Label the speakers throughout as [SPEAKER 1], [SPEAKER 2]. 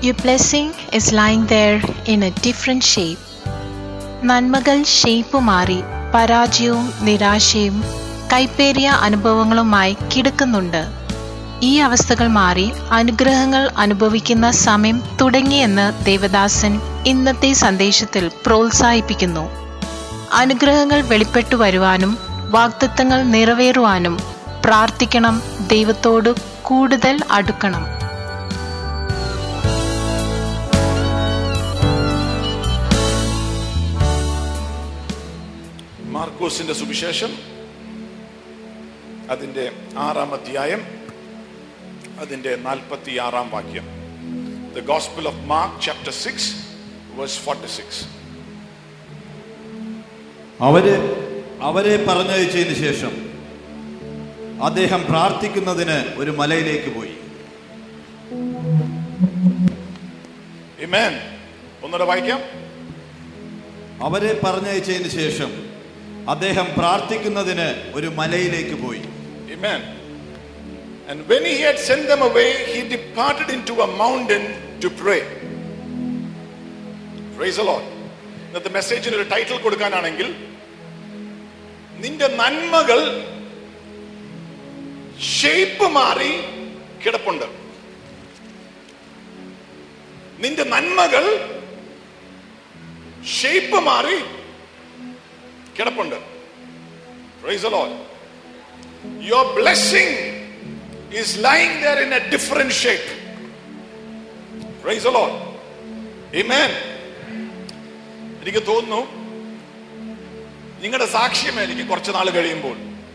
[SPEAKER 1] Your blessing is lying there in a different shape. നന്മകൾ shape മാറി പരാജയവും നിരാശയും കൈപ്പേറിയ അനുഭവങ്ങളുമായി കിടക്കുന്നുണ്ട് ഈ അവസ്ഥകൾ മാറി അനുഗ്രഹങ്ങൾ അനുഭവിക്കുന്ന സമയം തുടങ്ങിയെന്ന് ദേവദാസൻ ഇന്നത്തെ സന്ദേശത്തിൽ പ്രോത്സാഹിപ്പിക്കുന്നു അനുഗ്രഹങ്ങൾ വെളിപ്പെട്ടു വരുവാനും വാഗ്ദത്തങ്ങൾ നിറവേറുവാനും പ്രാർത്ഥിക്കണം ദൈവത്തോട് കൂടുതൽ അടുക്കണം
[SPEAKER 2] മാർക്കോസിന്റെ സുവിശേഷം അതിന്റെ ആറാം അധ്യായം അതിന്റെ നാൽപ്പത്തി ആറാം വാക്യം the gospel of Mark chapter six verse forty six
[SPEAKER 3] അവര് അവരെ പറഞ്ഞയച്ചതിന് ശേഷം അദ്ദേഹം പ്രാർത്ഥിക്കുന്നതിന് ഒരു മലയിലേക്ക് പോയി
[SPEAKER 2] ഇമേൻ ഒന്നുകൂടെ വായിക്കാം
[SPEAKER 3] അവരെ പറഞ്ഞയച്ചതിന് ശേഷം അദ്ദേഹം പ്രാർത്ഥിക്കുന്നതിന് ഒരു മലയിലേക്ക് പോയി
[SPEAKER 2] Amen. And when he had sent them away, he departed into a mountain to pray. Praise the Lord. ഇന്നത്തെ മെസ്സേജിന് ഒരു ടൈറ്റിൽ കൊടുക്കാനാണെങ്കിൽ നിന്റെ നന്മകൾ ഷേപ്പ് മാറി കിടപ്പുണ്ട് നിന്റെ നന്മകൾ ഷേപ്പ് മാറി കിടപ്പുണ്ട് Praise the Lord. Your blessing is lying there in a different shape. Praise the Lord. Amen. എനിക്ക് തോന്നുന്നു നിങ്ങളുടെ സാക്ഷ്യമായിരിക്കും കുറച്ച് നാൾ കഴിയുമ്പോൾ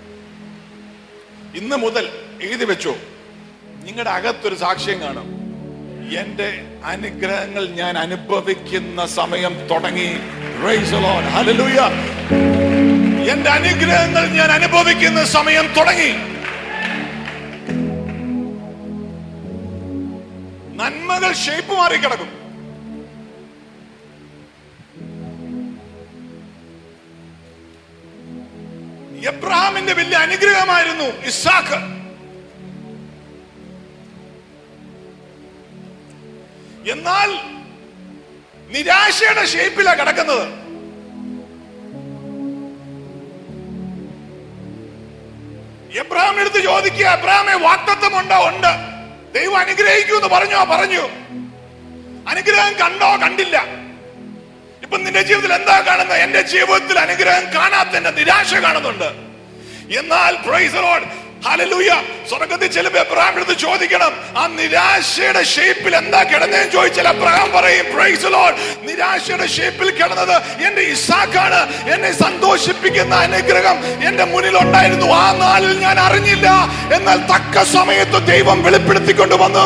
[SPEAKER 2] ഇന്ന് മുതൽ എഴുതി വെച്ചോ നിങ്ങളുടെ അകത്തൊരു സാക്ഷ്യം കാണും എന്റെ അനുഗ്രഹങ്ങൾ ഞാൻ അനുഭവിക്കുന്ന സമയം തുടങ്ങി Praise the Lord. Hallelujah. എന്റെ അനുഗ്രഹങ്ങൾ ഞാൻ അനുഭവിക്കുന്ന സമയം തുടങ്ങി നന്മകൾ ഷേപ്പ് മാറി കിടക്കും എബ്രഹാമിന്റെ വലിയ അനുഗ്രഹമായിരുന്നു ഇസാഖ് എന്നാൽ നിരാശയുടെ ഷേപ്പിലാണ് കിടക്കുന്നത് എബ്രഹാം എടുത്ത് ചോദിക്കുക എബ്രഹാമെ വാക്തത്വം ഉണ്ടോ ഉണ്ട് ദൈവം അനുഗ്രഹിക്കൂ എന്ന് പറഞ്ഞോ പറഞ്ഞു അനുഗ്രഹം കണ്ടോ കണ്ടില്ല ഇപ്പൊ നിന്റെ ജീവിതത്തിൽ എന്താ കാണുന്നത് എന്റെ ജീവിതത്തിൽ അനുഗ്രഹം കാണാത്തതിന്റെ നിരാശ കാണുന്നുണ്ട് എന്നാൽ പ്രൈസ് ലോഡ് ഹല്ലേലൂയ സ്വർഗത്തിൽ ചെല്ലുമ്പോ എബ്രഹാം എടുത്ത് ചോദിക്കണം ആ നിരാശയുടെ ഷേപ്പിൽ എന്താ കിടന്നതെന്ന് ചോദിച്ചാൽ എബ്രഹാം പറയും പ്രൈസ് ലോഡ് നിരാശയുടെ ഷേപ്പിൽ കിടന്നത് എന്റെ ഇസാക്കാണ് എന്നെ സന്തോഷിപ്പിക്കുന്ന അനുഗ്രഹം എന്റെ മുന്നിൽ ഉണ്ടായിരുന്നു ആ നാളിൽ ഞാൻ അറിഞ്ഞില്ല എന്നാൽ തക്ക സമയത്ത് ദൈവം വെളിപ്പെടുത്തിക്കൊണ്ട് വന്നു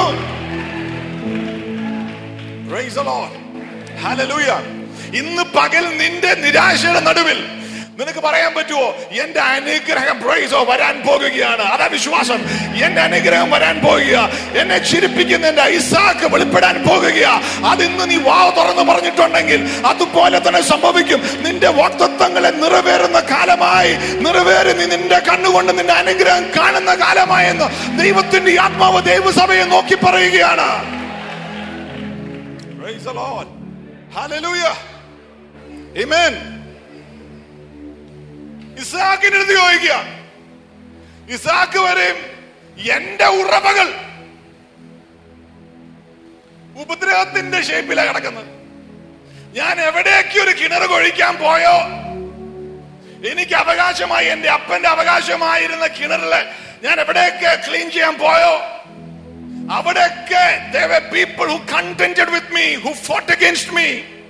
[SPEAKER 2] Praise the Lord. Hallelujah. ഇന്ന് പകൽ നിന്റെ നിരാശയുടെ നടുവിൽ നിനക്ക് പറയാൻ പറ്റുമോ എന്റെ അനുഗ്രഹം പ്രൈസോ വരാൻ പോകുകയാണ് അതാ വിശ്വാസം എന്റെ അനുഗ്രഹം വരാൻ പോകുക എന്നെ ചിരിപ്പിക്കുന്ന എന്റെ ഐസാക്ക് വെളിപ്പെടാൻ പോകുക അത് ഇന്ന് നീ വാവ് തുറന്ന് പറഞ്ഞിട്ടുണ്ടെങ്കിൽ അതുപോലെ തന്നെ സംഭവിക്കും നിന്റെ വാക്തത്വങ്ങളെ നിറവേറുന്ന കാലമായി നിറവേറി നീ നിന്റെ കണ്ണുകൊണ്ട് നിന്റെ അനുഗ്രഹം കാണുന്ന കാലമായെന്ന് ദൈവത്തിന്റെ ആത്മാവ് ദൈവസഭയെ നോക്കി പറയുകയാണ് Praise the Lord. Hallelujah. Amen. ഇസാക്കിന്റെ അടുത്ത് ചോദിക്കുക ഇസാക്ക് വരെയും എന്റെ ഉറവകൾ ഉപദ്രവത്തിന്റെ ഷേപ്പിലാണ് കിടക്കുന്നത് ഞാൻ എവിടേക്ക് ഒരു കിണർ കൊഴിക്കാൻ പോയോ എനിക്ക് അവകാശമായി എന്റെ അപ്പന്റെ അവകാശമായിരുന്ന കിണറില് ഞാൻ എവിടെയൊക്കെ ക്ലീൻ ചെയ്യാൻ പോയോ അവിടെയൊക്കെ there were people who contended with me who fought against me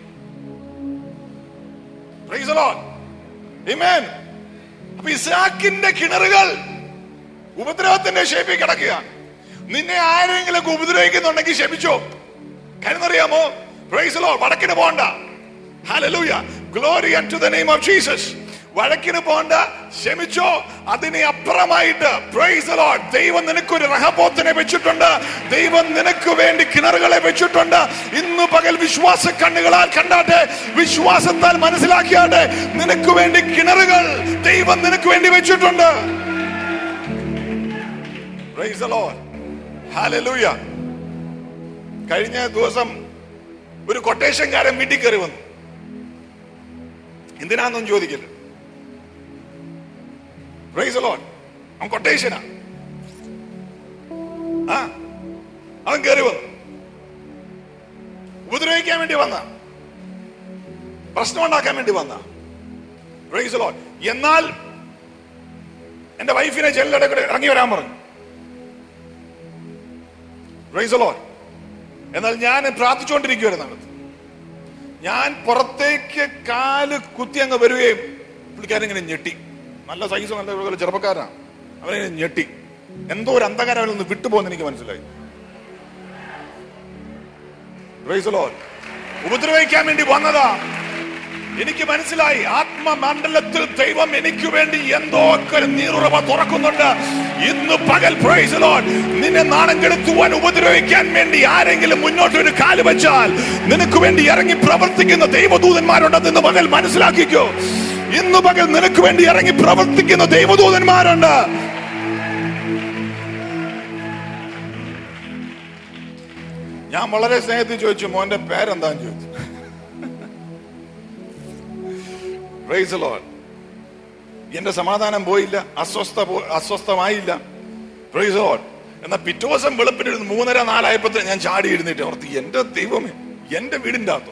[SPEAKER 2] praise the lord amen അപ്പൊ ഇസാക്കിന്റെ കിണറുകൾ ഉപദ്രവത്തിന്റെ ഷേപ്പിൽ കിടക്കുക നിന്നെ ആരെങ്കിലും ഉപദ്രവിക്കുന്നുണ്ടെങ്കിൽ ക്ഷമിച്ചോ കാര്യം അറിയാമോ പ്രൈസ് ലോ വടക്കിന് പോണ്ട hallelujah glory to the name of Jesus വഴക്കിന് പോണ്ട ക്ഷമിച്ചോ അതിനെ അപ്പുറമായിട്ട് പ്രൈസ് ലോഡ് ദൈവം നിനക്കൊരു റഹബോത്തിനെ വെച്ചിട്ടുണ്ട് ദൈവം നിനക്ക് വേണ്ടി കിണറുകളെ വെച്ചിട്ടുണ്ട് ഇന്ന് പകൽ വിശ്വാസ കണ്ണുകളാൽ കണ്ടാട്ടെ വിശ്വാസത്താൽ മനസ്സിലാക്കിയാട്ടെ നിനക്ക് വേണ്ടി കിണറുകൾ ദൈവം നിനക്ക് വേണ്ടി വെച്ചിട്ടുണ്ട് പ്രൈസ് ലോഡ് ഹാലലൂയ കഴിഞ്ഞ ദിവസം ഒരു കൊട്ടേഷൻകാരൻ വീട്ടിൽ കയറി വന്നു എന്തിനാന്നൊന്നും ചോദിക്കരുത് പ്രൈസ് ലോൺ അവൻ കൊട്ടേഷനാ ആ അവൻ കയറി വന്നു ഉപദ്രവിക്കാൻ വേണ്ടി വന്ന പ്രശ്നം ഉണ്ടാക്കാൻ വേണ്ടി വന്ന പ്രൈസ് ലോൺ എന്നാൽ എന്റെ വൈഫിനെ ജെല്ലയുടെ കൂടെ ഇറങ്ങി വരാൻ പറഞ്ഞു പ്രൈസ് ലോൺ എന്നാൽ ഞാൻ പ്രാർത്ഥിച്ചുകൊണ്ടിരിക്കുകയായിരുന്നു ഞാൻ പുറത്തേക്ക് കാല് കുത്തി അങ്ങ് വരികയും പുള്ളിക്കാരൻ ഇങ്ങനെ ഞെട്ടി നല്ല സൈസ് നല്ല ഇതുപോലെ ചെറുപ്പക്കാരനാണ് അവനെ ഞെട്ടി എന്തോ ഒരു അന്ധകാരം അവനിൽ നിന്ന് വിട്ടുപോകുന്ന എനിക്ക് മനസ്സിലായി Praise the Lord. ഉപദ്രവിക്കാൻ വേണ്ടി വന്നതാ എനിക്ക് മനസ്സിലായി ആത്മമണ്ഡലത്തിൽ ദൈവം എനിക്ക് വേണ്ടി എന്തോ ഒക്കെ ഒരു നീറുറവ തുറക്കുന്നുണ്ട് ഇന്ന് പകൽ പ്രൈസ് ലോഡ് നിന്നെ നാണം കെടുത്തുവാൻ ഉപദ്രവിക്കാൻ വേണ്ടി ആരെങ്കിലും മുന്നോട്ട് ഒരു കാല് വെച്ചാൽ നിനക്ക് വേണ്ടി ഇറങ്ങി പ്രവർത്തിക്കുന്ന ദൈവദൂതന്മാരുണ്ടെന്ന് ഇന്ന് പകൽ മനസ്സിലാക്കിക്കോ ഇന്ന് പകൽ നിനക്ക് വേണ്ടി ഇറങ്ങി പ്രവർത്തിക്കുന്ന ദൈവദൂതന്മാരുണ്ട് ഞാൻ വളരെ സ്നേഹത്തിൽ ചോദിച്ചു മോന്റെ പേരെന്താന്ന് ചോദിച്ചു Praise the Lord. എന്റെ സമാധാനം പോയില്ല അസ്വസ്ഥ പോ- അസ്വസ്ഥമായില്ല പ്രൈസ് ലോഡ് എന്നാ പിറ്റേ ദിവസം വെളുപ്പിന് ഒരു മൂന്നര നാലായപ്പത്തിന് ഞാൻ ചാടി എഴുന്നേറ്റ് ഓർത്ത് എന്റെ ദൈവമേ എന്റെ വീടിന്റെ അകത്ത്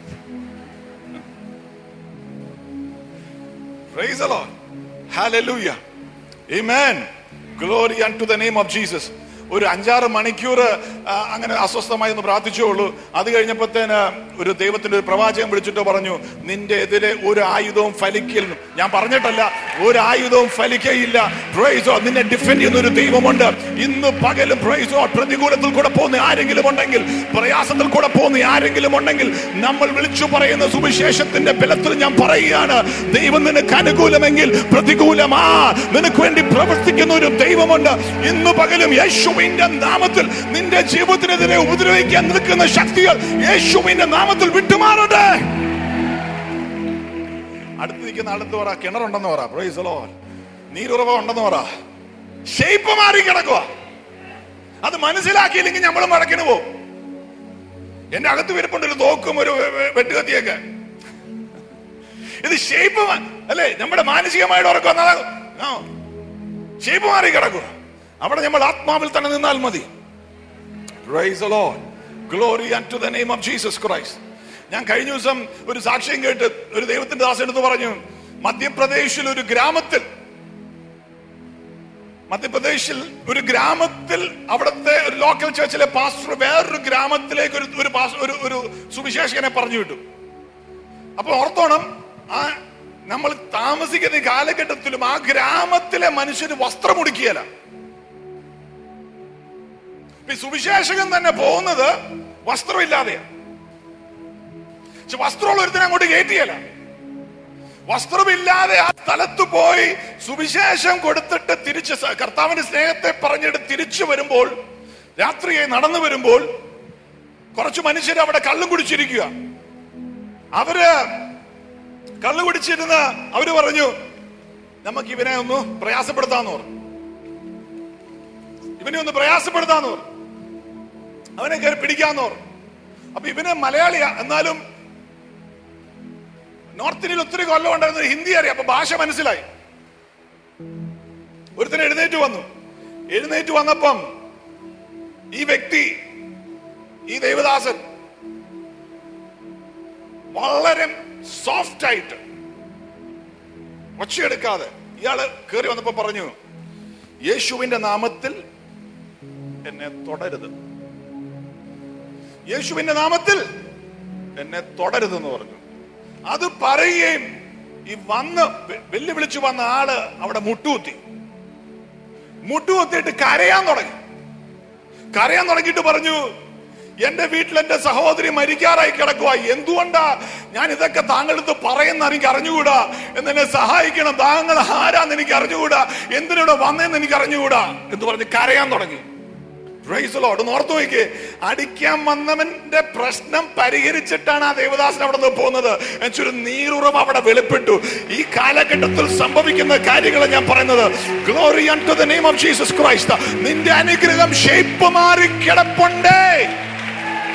[SPEAKER 2] Praise the Lord. Hallelujah. Amen. Glory unto the name of Jesus. ഒരു അഞ്ചാറ് മണിക്കൂർ ആ, അങ്ങനെ അസ്വസ്ഥമായി ഒന്ന് പ്രാർത്ഥിച്ചുള്ളൂ അത് കഴിഞ്ഞപ്പോഴത്തേന് ഒരു ദൈവത്തിന്റെ ഒരു പ്രവാചകൻ വിളിച്ചിട്ട് പറഞ്ഞു നിന്റെ എതിരെ ഒരു ആയുധവും ഫലിക്കലും ഞാൻ പറഞ്ഞിട്ടല്ല ഒരു ആയുധവും ഫലിക്കയില്ല പ്രൈസോ നിന്നെ ഡിഫെൻഡ് ചെയ്യുന്ന ഒരു ദൈവമുണ്ട് ഇന്ന് പകലും പ്രൈസോ പ്രതികൂലത്തിൽ കൂടെ പോകുന്ന ആരെങ്കിലും ഉണ്ടെങ്കിൽ പ്രയാസത്തിൽ കൂടെ പോകുന്ന ആരെങ്കിലും ഉണ്ടെങ്കിൽ നമ്മൾ വിളിച്ചു പറയുന്ന സുവിശേഷത്തിന്റെ ബലത്തിൽ ഞാൻ പറയുകയാണ് ദൈവം നിനക്ക് അനുകൂലമെങ്കിൽ പ്രതികൂലമാ നിനക്ക് വേണ്ടി പ്രവർത്തിക്കുന്ന ഒരു ദൈവമുണ്ട് ഇന്ന് പകലും യേശുവിന്റെ നാമത്തിൽ നിന്റെ ജീവിതത്തിനെതിരെ ഉപദ്രവിക്കാൻ നിൽക്കുന്ന ശക്തികൾ യേശുവിന്റെ നാമത്തിൽ വിട്ടുമാറട്ടെ അടുത്ത് നിൽക്കുന്ന അടുത്ത് പറ കിണറുണ്ടെന്ന് പറ പ്രൈസ് ലോർഡ് നീരുറവ ഉണ്ടെന്ന് പറ ഷേപ്പ് മാറി കിടക്കുക അത് മനസ്സിലാക്കിയില്ലെങ്കിൽ നമ്മൾ മടക്കിന് പോകും എന്റെ അകത്ത് വിരിപ്പുണ്ട് ഒരു തോക്കും ഒരു വെ- വെ- വെട്ടുകത്തിയൊക്കെ ഇത് ഷേപ്പ് അല്ലേ നമ്മുടെ മാനസികമായിട്ട് ഉറക്കം ഷേപ്പ് മാറി കിടക്കുക അവിടെ നമ്മൾ ആത്മാവിൽ തന്നെ നിന്നാൽ മതി Praise the Lord. Glory unto the name of Jesus Christ. ഞാൻ കഴിഞ്ഞ ദിവസം ഒരു സാക്ഷ്യം കേട്ട് ഒരു ദൈവത്തിന്റെ ദാസൻ എടുത്ത് പറഞ്ഞു മധ്യപ്രദേശിൽ ഒരു ഗ്രാമത്തിൽ മധ്യപ്രദേശിൽ ഒരു ഗ്രാമത്തിൽ അവിടുത്തെ ഒരു ലോക്കൽ ചർച്ചിലെ പാസ്റ്റർ വേറൊരു ഗ്രാമത്തിലേക്ക് ഒരു ഒരു പാസ്- ഒരു ഒരു സുവിശേഷകനെ പറഞ്ഞു വിട്ടു അപ്പൊ ഓർത്തോണം ആ നമ്മൾ താമസിക്കുന്ന ഈ കാലഘട്ടത്തിലും ആ ഗ്രാമത്തിലെ മനുഷ്യന് വസ്ത്രം ഉടുക്കിയല്ല ഇപ്പൊ ഈ സുവിശേഷകൻ തന്നെ പോകുന്നത് വസ്ത്രമില്ലാതെയാണ് പക്ഷെ വസ്ത്രമുള്ള ഒരുത്തിനെ അങ്ങോട്ട് കയറ്റിയല്ല വസ്ത്രമില്ലാതെ ആ സ്ഥലത്ത് പോയി സുവിശേഷം കൊടുത്തിട്ട് തിരിച്ച് സ- കർത്താവിന്റെ സ്നേഹത്തെ പറഞ്ഞിട്ട് തിരിച്ചു വരുമ്പോൾ രാത്രിയായി നടന്നു വരുമ്പോൾ കുറച്ച് മനുഷ്യർ അവിടെ കള്ളും കുടിച്ചിരിക്കുക അവര് കള്ളു കുടിച്ചിരുന്ന് അവര് പറഞ്ഞു നമുക്ക് ഇവനെ ഒന്ന് പ്രയാസപ്പെടുത്താന്ന് പറഞ്ഞു ഇവനെ ഒന്ന് പ്രയാസപ്പെടുത്താന്ന് പറഞ്ഞു അവനെ കയറി പിടിക്കാന്ന് പറഞ്ഞു അപ്പൊ ഇവന് മലയാളിയാ എന്നാലും നോർത്ത് ഇന്ത്യയിൽ ഒത്തിരി കൊല്ലം ഉണ്ടായിരുന്ന ഹിന്ദി അറിയാം അപ്പൊ ഭാഷ മനസ്സിലായി ഒരുത്തൻ എഴുന്നേറ്റ് വന്നു എഴുന്നേറ്റ് വന്നപ്പം ഈ വ്യക്തി ഈ ദൈവദാസൻ വളരെ സോഫ്റ്റ് ആയിട്ട് ഒച്ചയെടുക്കാതെ ഇയാള് കയറി വന്നപ്പോ പറഞ്ഞു യേശുവിന്റെ നാമത്തിൽ എന്നെ തുടരുത് യേശുവിന്റെ നാമത്തിൽ എന്നെ തുടരുതെന്ന് പറഞ്ഞു അത് പറയുകയും ഈ വന്ന് വെ- വെല്ലുവിളിച്ചു വന്ന ആള് അവിടെ മുട്ടുകുത്തി മുട്ടുകുത്തിയിട്ട് കരയാൻ തുടങ്ങി കരയാൻ തുടങ്ങിയിട്ട് പറഞ്ഞു എന്റെ വീട്ടിൽ എന്റെ സഹോദരി മരിക്കാറായി കിടക്കുക എന്തുകൊണ്ടാ ഞാൻ ഇതൊക്കെ താങ്കളടുത്ത് പറയുന്ന എനിക്ക് അറിഞ്ഞുകൂടാ എന്നെ സഹായിക്കണം താങ്കൾ ആരാന്ന് എനിക്ക് അറിഞ്ഞുകൂടാ എന്തിനൂടെ വന്നേന്ന് എനിക്ക് അറിഞ്ഞുകൂടാ എന്ന് പറഞ്ഞ് കരയാൻ തുടങ്ങി Praise the Lord. ഒന്ന് ഓർത്തു നോക്കിയേ അടിക്കാൻ വന്നവന്റെ പ്രശ്നം പരിഹരിച്ചിട്ടാണ് ആ ദേവദാസൻ അവിടെ നിന്ന് പോകുന്നത് എന്നുവെച്ചൊരു നീറുറവ് അവിടെ വെളിപ്പെട്ടു ഈ കാലഘട്ടത്തിൽ സംഭവിക്കുന്ന കാര്യങ്ങൾ ഞാൻ പറയുന്നത് glory to the name of Jesus Christ നിന്റെ അനുഗ്രഹം ഷേപ്പ് മാറി കിടപ്പുണ്ടേ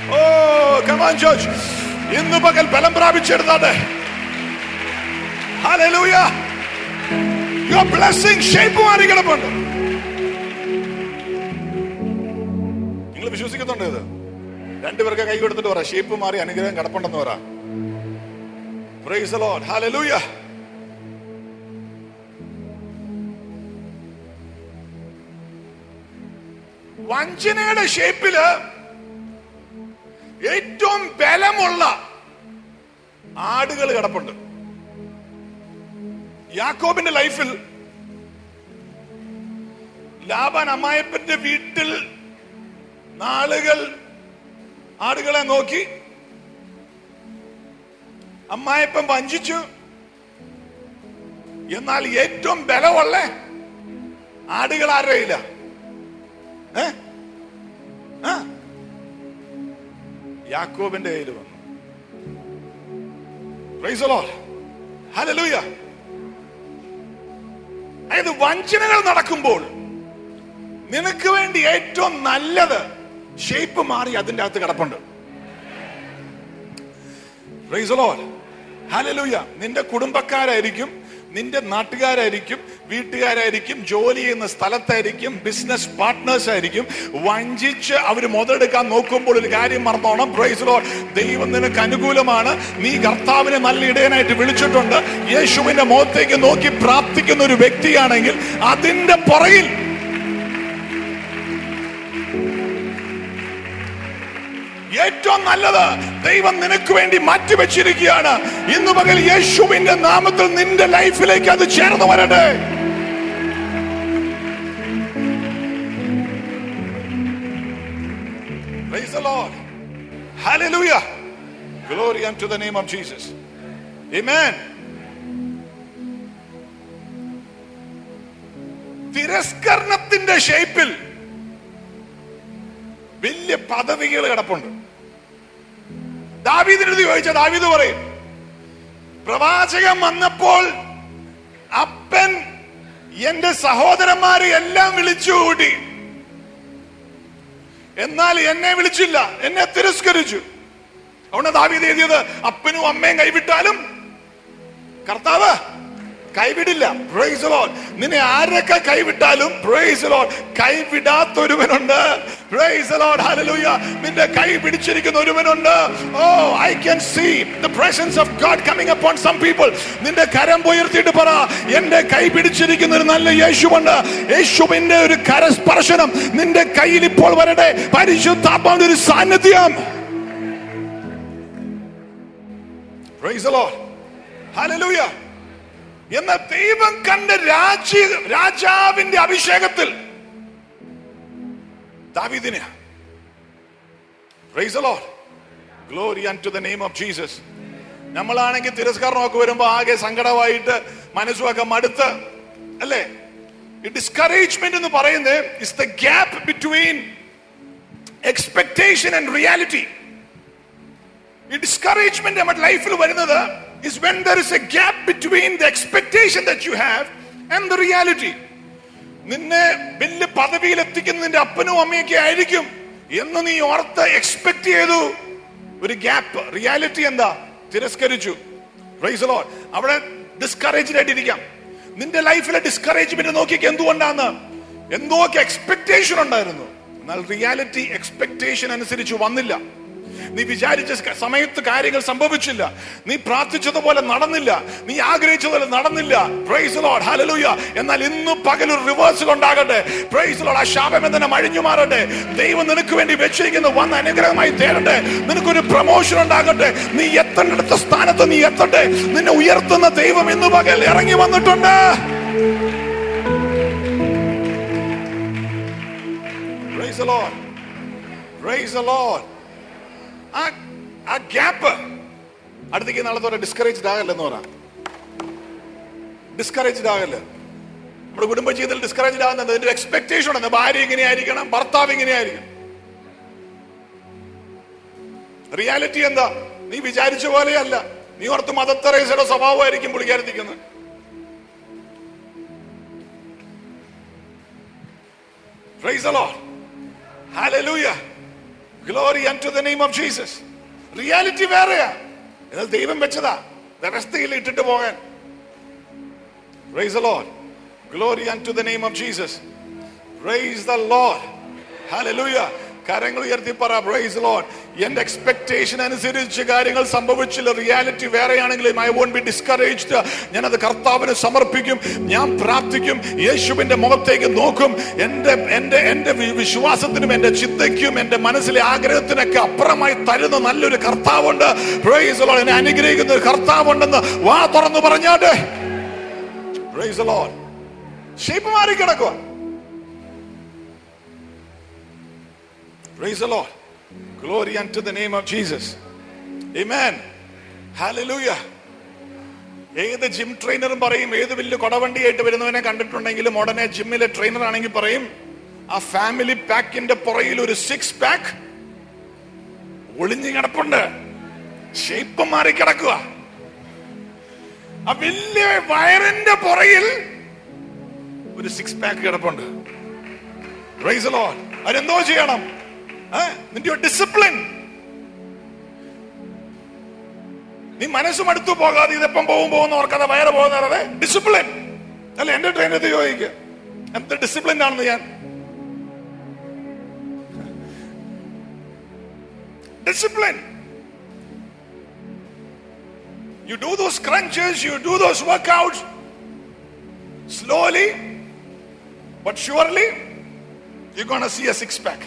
[SPEAKER 2] ഓ കമാൻ ജോർജ് ഇന്ന് പകൽ ബലം പ്രാപിച്ചെടുത്താട്ടെ ഹല്ലേലൂയ യുവർ ബ്ലെസ്സിംഗ് ഷേപ്പ് മാറി കിടപ്പുണ്ട് നിങ്ങൾ വിശ്വസിക്കുന്നുണ്ടോ ഇത് രണ്ടുപേർക്ക് കൈ കൊടുത്തിട്ട് പറ ഷേപ്പ് മാറി അനുഗ്രഹം കിടപ്പുണ്ടെന്ന് പറ പ്രൈസ് ലോർഡ് ഹല്ലേലൂയ വഞ്ചനയുടെ ഷേപ്പില് ഏറ്റവും ബലമുള്ള ആടുകൾ കിടപ്പുണ്ട് യാക്കോബിന്റെ ലൈഫിൽ ലാബാൻ അമ്മായപ്പന്റെ വീട്ടിൽ നാളുകൾ ആടുകളെ നോക്കി അമ്മായപ്പൻ വഞ്ചിച്ചു എന്നാൽ ഏറ്റവും ബലമുള്ള ആടുകൾ ആരുടെ കയ്യില ഏ ആ യാക്കോബിന്റെ കയ്യിൽ വന്നു Praise the Lord. Hallelujah. അതായത് വഞ്ചനകൾ നടക്കുമ്പോൾ നിനക്ക് വേണ്ടി ഏറ്റവും നല്ലത് ഷേപ്പ് മാറി അതിന്റെ അകത്ത് കിടപ്പുണ്ട് Praise the Lord. Hallelujah. നിന്റെ കുടുംബക്കാരായിരിക്കും നിന്റെ നാട്ടുകാരായിരിക്കും വീട്ടുകാരായിരിക്കും ജോലി ചെയ്യുന്ന സ്ഥലത്തായിരിക്കും ബിസിനസ് പാർട്ട്നേഴ്സ് ആയിരിക്കും വഞ്ചിച്ച് അവർ മുതലെടുക്കാൻ നോക്കുമ്പോൾ ഒരു കാര്യം മറന്നോണം പ്രൈസ് ലോഡ് ദൈവം നിനക്ക് അനുകൂലമാണ് നീ കർത്താവിനെ നല്ല ഇടയനായിട്ട് വിളിച്ചിട്ടുണ്ട് യേശുവിന്റെ മുഖത്തേക്ക് നോക്കി പ്രാർത്ഥിക്കുന്ന ഒരു വ്യക്തിയാണെങ്കിൽ അതിന്റെ പുറകിൽ ഏറ്റവും നല്ലത് ദൈവം നിനക്ക് വേണ്ടി മാറ്റിവെച്ചിരിക്കുകയാണ് ഇന്ന് പകൽ യേശുവിന്റെ നാമത്തിൽ നിന്റെ ലൈഫിലേക്ക് അത് ചേർന്ന് വരട്ടെ Praise the Lord. Hallelujah. Glory unto the name of Jesus. Amen. തിരസ്കരണത്തിന്റെ ഷേപ്പിൽ വലിയ പദവികൾ കിടപ്പുണ്ട് ദാവീദിനടുത്ത് ചോദിച്ച ദാവീദ് പറയും പ്രവാചകൻ വന്നപ്പോൾ അപ്പൻ എന്റെ സഹോദരന്മാരെ എല്ലാം വിളിച്ചു കൂട്ടി എന്നാൽ എന്നെ വിളിച്ചില്ല എന്നെ തിരസ്കരിച്ചു അതുകൊണ്ട് ദാവീദ് എഴുതിയത് അപ്പനും അമ്മയും കൈവിട്ടാലും കർത്താവ് കൈവിടില്ല പ്രൈസ് ലോഡ് നിന്നെ ആരൊക്കെ കൈവിട്ടാലും പ്രൈസ് ലോഡ് കൈവിടാത്ത ഒരുവനുണ്ട് പ്രൈസ് ലോഡ് ഹല്ലേലൂയ നിന്റെ കൈ പിടിച്ചിരിക്കുന്ന ഒരുവനുണ്ട് oh I can see the presence of God coming upon some people നിന്റെ കരം ഉയർത്തിയിട്ട് പറ എന്റെ കൈ പിടിച്ചിരിക്കുന്ന ഒരു നല്ല യേശുവുണ്ട് യേശുവിന്റെ ഒരു കരസ്പർശനം നിന്റെ കയ്യിൽ ഇപ്പോൾ വരട്ടെ പരിശുദ്ധാത്മാവിന്റെ ഒരു സാന്നിധ്യം പ്രൈസ് the Lord. Hallelujah. എന്ന ദൈവം കണ്ട രാജ്യ രാജാവിന്റെ അഭിഷേകത്തിൽ ദാവീദിന് Praise the Lord. Glory unto the name of Jesus. നമ്മളാണെങ്കിൽ തിരസ്കാരമൊക്കെ വരുമ്പോ ആകെ സങ്കടമായിട്ട് മനസ്സുമൊക്കെ മടുത്ത് അല്ലേ ഈ ഡിസ്കറേജ്മെന്റ് എന്ന് പറയുന്നത് is the gap between expectation and reality ഈ ഡിസ്കറേജ്മെന്റ് നമ്മുടെ ലൈഫിൽ വരുന്നത് is when there is a gap between the expectation that you have and the reality നിന്നെ വലിയ പദവിയിൽ എത്തിക്കുന്ന നിന്റെ അപ്പനും അമ്മയൊക്കെ ആയിരിക്കും എന്ന് നീ ഓർത്ത് എക്സ്പെക്ട് ചെയ്തു ഒരു ഗ്യാപ്പ് റിയാലിറ്റി എന്താ തിരസ്കരിച്ചു Praise the Lord. അവിടെ ഡിസ്കറേജ്ഡ് ആയിട്ടിരിക്കാം നിന്റെ ലൈഫിലെ ഡിസ്കറേജ്മെന്റ് നോക്കിയൊക്കെ എന്തുകൊണ്ടാന്ന് എന്തോക്കെ എക്സ്പെക്ടേഷൻ ഉണ്ടായിരുന്നു എന്നാൽ റിയാലിറ്റി എക്സ്പെക്ടേഷൻ അനുസരിച്ച് വന്നില്ല നീ വിചാരിച്ച ക- സമയത്ത് കാര്യങ്ങൾ സംഭവിച്ചില്ല നീ പ്രാർത്ഥിച്ചതുപോലെ നടന്നില്ല നീ ആഗ്രഹിച്ചതുപോലെ നടന്നില്ല പ്രൈസ് ലോഡ് ഹല്ലേലൂയ എന്നാൽ ഇന്ന് പകൽ ഒരു റിവേഴ്സൽ ഉണ്ടാകട്ടെ പ്രൈസ് ലോഡ് ആ ശാപം തന്നെ മഴിഞ്ഞു മാറട്ടെ ദൈവം നിനക്ക് വേണ്ടി വെച്ചിരിക്കുന്ന വന്ന അനുഗ്രഹമായി തേരട്ടെ നിനക്കൊരു പ്രൊമോഷൻ ഉണ്ടാകട്ടെ നീ എത്തേണ്ടടുത്ത സ്ഥാനത്ത് നീ എത്തട്ടെ നിന്നെ ഉയർത്തുന്ന ദൈവം ഇന്ന് പകൽ ഇറങ്ങി വന്നിട്ടുണ്ട് Praise the Lord. Praise the Lord. ആ ആ ഗ്യാപ്പ് അടുത്തേക്ക് നാളെ തോടെ ഡിസ്കറേജ്ഡ് ആകല്ലെന്ന് പറ ഡിസ്കറേജ്ഡ് ആകല്ല നമ്മുടെ കുടുംബ ജീവിതത്തിൽ ഡിസ്കറേജ്ഡ് ആകുന്നത് അതിന്റെ എക്സ്പെക്ടേഷൻ ഉണ്ട് ഭാര്യ ഇങ്ങനെയായിരിക്കണം ഭർത്താവ് ഇങ്ങനെയായിരിക്കണം റിയാലിറ്റി എന്താ നീ വിചാരിച്ച പോലെയല്ല നീ ഓർത്ത് മദത്തറേസയുടെ സ്വഭാവമായിരിക്കും പുള്ളിക്കാരത്തിക്കുന്നത് Praise the Lord. Hallelujah. Glory unto the name of Jesus reality വേറെയാ എന്നാൽ ദൈവം വെച്ചതാ വ്യവസ്ഥയിൽ ഇട്ടിട്ട് പോകാൻ Praise the Lord. Glory unto the name of Jesus. Praise the Lord. Hallelujah. കരങ്ങൾ ഉയർത്തി പറ പ്രൈസ് ലോഡ് എന്റെ എക്സ്പെക്ടേഷൻ അനുസരിച്ച് കാര്യങ്ങൾ സംഭവിച്ചില്ല റിയാലിറ്റി വേറെയാണെങ്കിലും ഐ വോണ്ട് ബി ഡിസ്കറേജ്ഡ് ഞാൻ അത് കർത്താവിന് സമർപ്പിക്കും ഞാൻ പ്രാർത്ഥിക്കും യേശുവിന്റെ മുഖത്തേക്ക് നോക്കും എന്റെ എന്റെ എന്റെ വി- വിശ്വാസത്തിനും എന്റെ ചിന്തയ്ക്കും എന്റെ മനസ്സിലെ ആഗ്രഹത്തിനൊക്കെ അപ്പുറമായി തരുന്ന നല്ലൊരു കർത്താവുണ്ട് പ്രൈസ് ലോഡ് എന്നെ അനുഗ്രഹിക്കുന്ന ഒരു കർത്താവുണ്ടെന്ന് വാ തുറന്നു പറഞ്ഞാട്ടെ പ്രൈസ് the Lord. ഷേപ്പ് മാറി കിടക്കുക praise the Lord. Glory unto the name of Jesus. Amen. Hallelujah. ഏത് ജിം ട്രെയിനറും പറയും ഏത് വലിയ കൊടവണ്ടിയായിട്ട് വരുന്നവനെ കണ്ടിട്ടുണ്ടെങ്കിലും ഉടനെ ജിമ്മിലെ ട്രെയിനർ ആണെങ്കിൽ പറയും ആ ഫാമിലി പാക്കിന്റെ പുറയിൽ ഒരു സിക്സ് പാക്ക് ഒളിഞ്ഞു കിടപ്പുണ്ട് ഷേപ്പ് മാറി കിടക്കുക ആ വലിയ വയറിന്റെ പുറയിൽ ഒരു സിക്സ് പാക്ക് കിടപ്പുണ്ട് Praise the Lord. അതിനെന്തോ ചെയ്യണം ഏ? നിന്റെ ഡിസിപ്ലിൻ നീ മനസ്സും അടുത്തു പോകാതെ ഇതെപ്പം പോകും പോകുന്ന ഓർക്കാതെ വയറ് പോകുന്നതെ ഡിസിപ്ലിൻ അല്ല എന്റെ ട്രെയിനത്ത് ചോദിക്കുക എന്ത് ഡിസിപ്ലിൻ ആണെന്ന് ഞാൻ discipline You do those crunches, you do those workouts slowly, but surely you're going to see a six pack.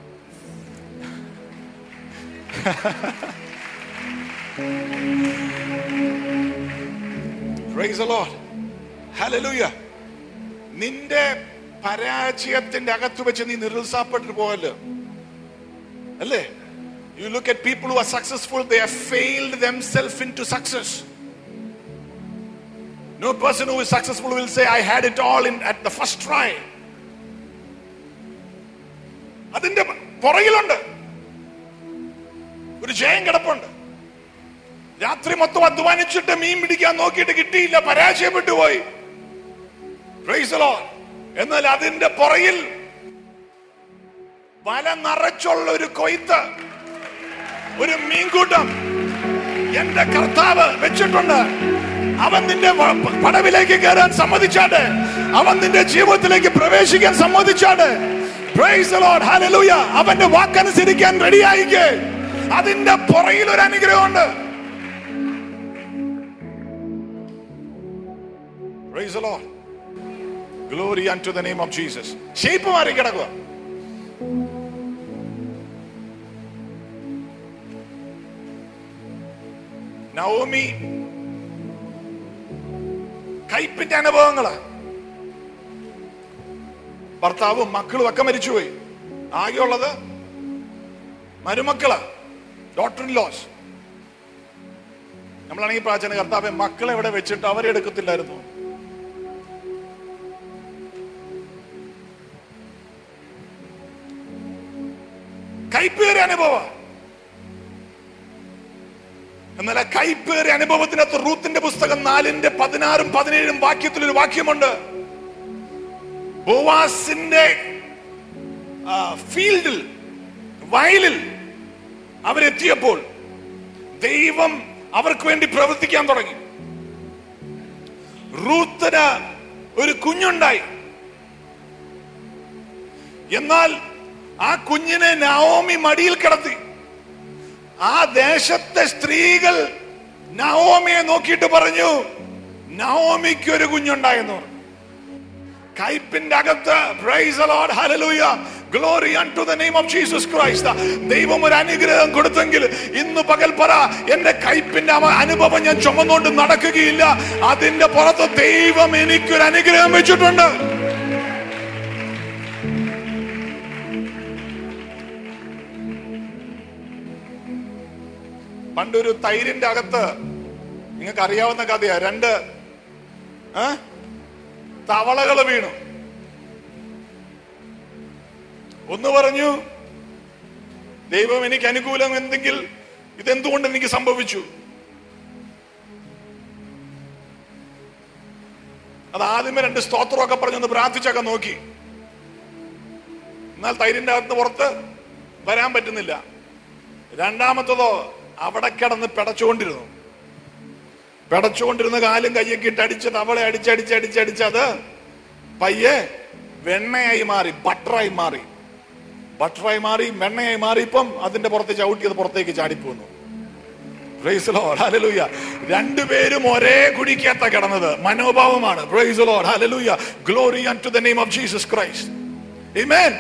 [SPEAKER 2] Praise the Lord. Hallelujah. നിന്റെ പരാജയത്തിന്റെ അകത്ത് വെച്ച് നീ നിരുത്സാഹപ്പെട്ടു പോകല്ലോ അല്ലേ You look at people who are successful, they have failed themselves into success. No person who is successful will say, I had it all in at the first try. അതിന്റെ പുറകിലുണ്ട് ഒരു ജയം കിടപ്പുണ്ട് രാത്രി മൊത്തം അധ്വാനിച്ചിട്ട് മീൻ പിടിക്കാൻ നോക്കിയിട്ട് കിട്ടിയില്ല പരാജയപ്പെട്ടു പോയി Praise the Lord. എന്നാൽ അതിന്റെ പുറകിൽ വല നിറച്ചുള്ള ഒരു കൊയ്ത്ത് ഒരു മീൻകൂട്ടം എന്റെ കർത്താവ് വെച്ചിട്ടുണ്ട് അവൻ നിന്റെ വ- പടവിലേക്ക് കയറാൻ സമ്മതിച്ചാട്ടെ അവൻ നിന്റെ ജീവിതത്തിലേക്ക് പ്രവേശിക്കാൻ സമ്മതിച്ചാട്ടെ Praise the Lord. Hallelujah. അവന്റെ വാക്കനുസരിക്കാൻ റെഡിയായിക്കേ അതിന്റെ പുറയിൽ ഒരു അനുഗ്രഹമുണ്ട് Praise the Lord. Glory unto the name of Jesus. Shape മാറി കിടക്കുക നവോമി കയ്പിന്റെ അനുഭവങ്ങള് ഭർത്താവും മക്കളും ഒക്കെ മരിച്ചുപോയി ആകെയുള്ളത് മരുമക്കള് ഡോക്ടർ ഇൻ ലോസ് നമ്മളാണെങ്കിൽ പ്രാചീന കർത്താവ് മക്കളെ ഇവിടെ വെച്ചിട്ട് അവരെ എടുക്കത്തില്ലായിരുന്നു കയ്പേറിയ അനുഭവം എന്നാൽ ആ കൈപ്പേറിയ അനുഭവത്തിനകത്ത് റൂത്തിന്റെ പുസ്തകം നാലിന്റെ പതിനാറും പതിനേഴും വാക്യത്തിൽ ഒരു വാക്യമുണ്ട് ബോവാസിന്റെ ആ, ഫീൽഡിൽ വയലിൽ അവരെത്തിയപ്പോൾ ദൈവം അവർക്ക് വേണ്ടി പ്രവർത്തിക്കാൻ തുടങ്ങി റൂത്തിന് ഒരു കുഞ്ഞുണ്ടായി എന്നാൽ ആ കുഞ്ഞിനെ നവോമി മടിയിൽ കിടത്തി ആ ദേശത്തെ സ്ത്രീകൾ നവോമിയെ നോക്കിയിട്ട് പറഞ്ഞു നവോമിക്ക് ഒരു കുഞ്ഞുണ്ടായെന്ന് പറഞ്ഞു കയ്പിന്റെ അകത്ത് praise the Lord, hallelujah, glory unto the name of Jesus Christ. ദൈവം ഒരു അനുഗ്രഹം കൊടുത്തെങ്കിൽ ഇന്ന് പകൽ പറ എന്റെ കയ്പിന്റെ അവ- അനുഭവം ഞാൻ ചുമന്നുകൊണ്ട് നടക്കുകയില്ല അതിന്റെ പുറത്ത് ദൈവം എനിക്കൊരു അനുഗ്രഹം വെച്ചിട്ടുണ്ട് പണ്ടൊരു തൈരിന്റെ അകത്ത് നിങ്ങൾക്ക് അറിയാവുന്ന കഥയാ രണ്ട് ആ തവളകൾ വീണു ഒന്ന് പറഞ്ഞു ദൈവം എനിക്ക് അനുകൂലം എന്തെങ്കിൽ ഇതെന്തുകൊണ്ട് എനിക്ക് സംഭവിച്ചു അത് ആദ്യമേ രണ്ട് സ്തോത്രമൊക്കെ പറഞ്ഞൊന്ന് പ്രാർത്ഥിച്ചൊക്കെ നോക്കി എന്നാൽ തൈരിന്റെ അകത്ത് പുറത്ത് വരാൻ പറ്റുന്നില്ല രണ്ടാമത്തതോ അവിടെ കിടന്ന് പിടച്ചുകൊണ്ടിരുന്നു പിടച്ചുകൊണ്ടിരുന്ന കാലും കയ്യൊക്കെ ഇട്ട് അടിച്ചത് അവളെ അടിച്ചടിച്ച് അടിച്ചടിച്ചത് പയ്യെ വെണ്ണയായി മാറി ബട്ടറായി മാറി ബട്ടറായി മാറി വെണ്ണയായി മാറി ഇപ്പം അതിന്റെ പുറത്ത് ചവിട്ടിയത് പുറത്തേക്ക് ചാടിപ്പോന്നു Praise the Lord. Hallelujah. രണ്ടുപേരും ഒരേ കുഴിക്കകത്ത കിടന്നത് മനോഭാവമാണ് Praise the Lord. Hallelujah. Glory unto the name of Jesus Christ. Amen.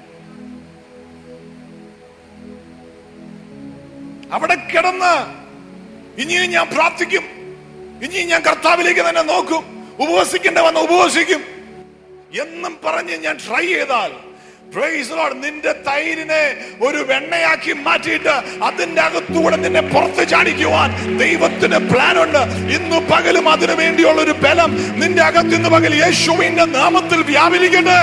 [SPEAKER 2] അവിടെ കിടന്ന് ഇനിയും ഞാൻ പ്രാർത്ഥിക്കും ഇനിയും ഞാൻ കർത്താവിലേക്ക് തന്നെ നോക്കും ഉപവസിക്കേണ്ട വന്ന് ഉപവസിക്കും എന്നും പറഞ്ഞ് ഞാൻ ട്രൈ ചെയ്താൽ Praise the Lord. നിന്റെ തൈരിനെ ഒരു വെണ്ണയാക്കി മാറ്റിയിട്ട് അതിന്റെ അകത്തൂടെ നിന്നെ പുറത്ത് ചാടിക്കുവാൻ ദൈവത്തിന് പ്ലാൻ ഉണ്ട് ഇന്ന് പകലും അതിനു വേണ്ടിയുള്ള ഒരു ബലം നിന്റെ അകത്ത് ഇന്ന് പകൽ യേശുവിന്റെ നാമത്തിൽ വ്യാപരിക്കട്ടെ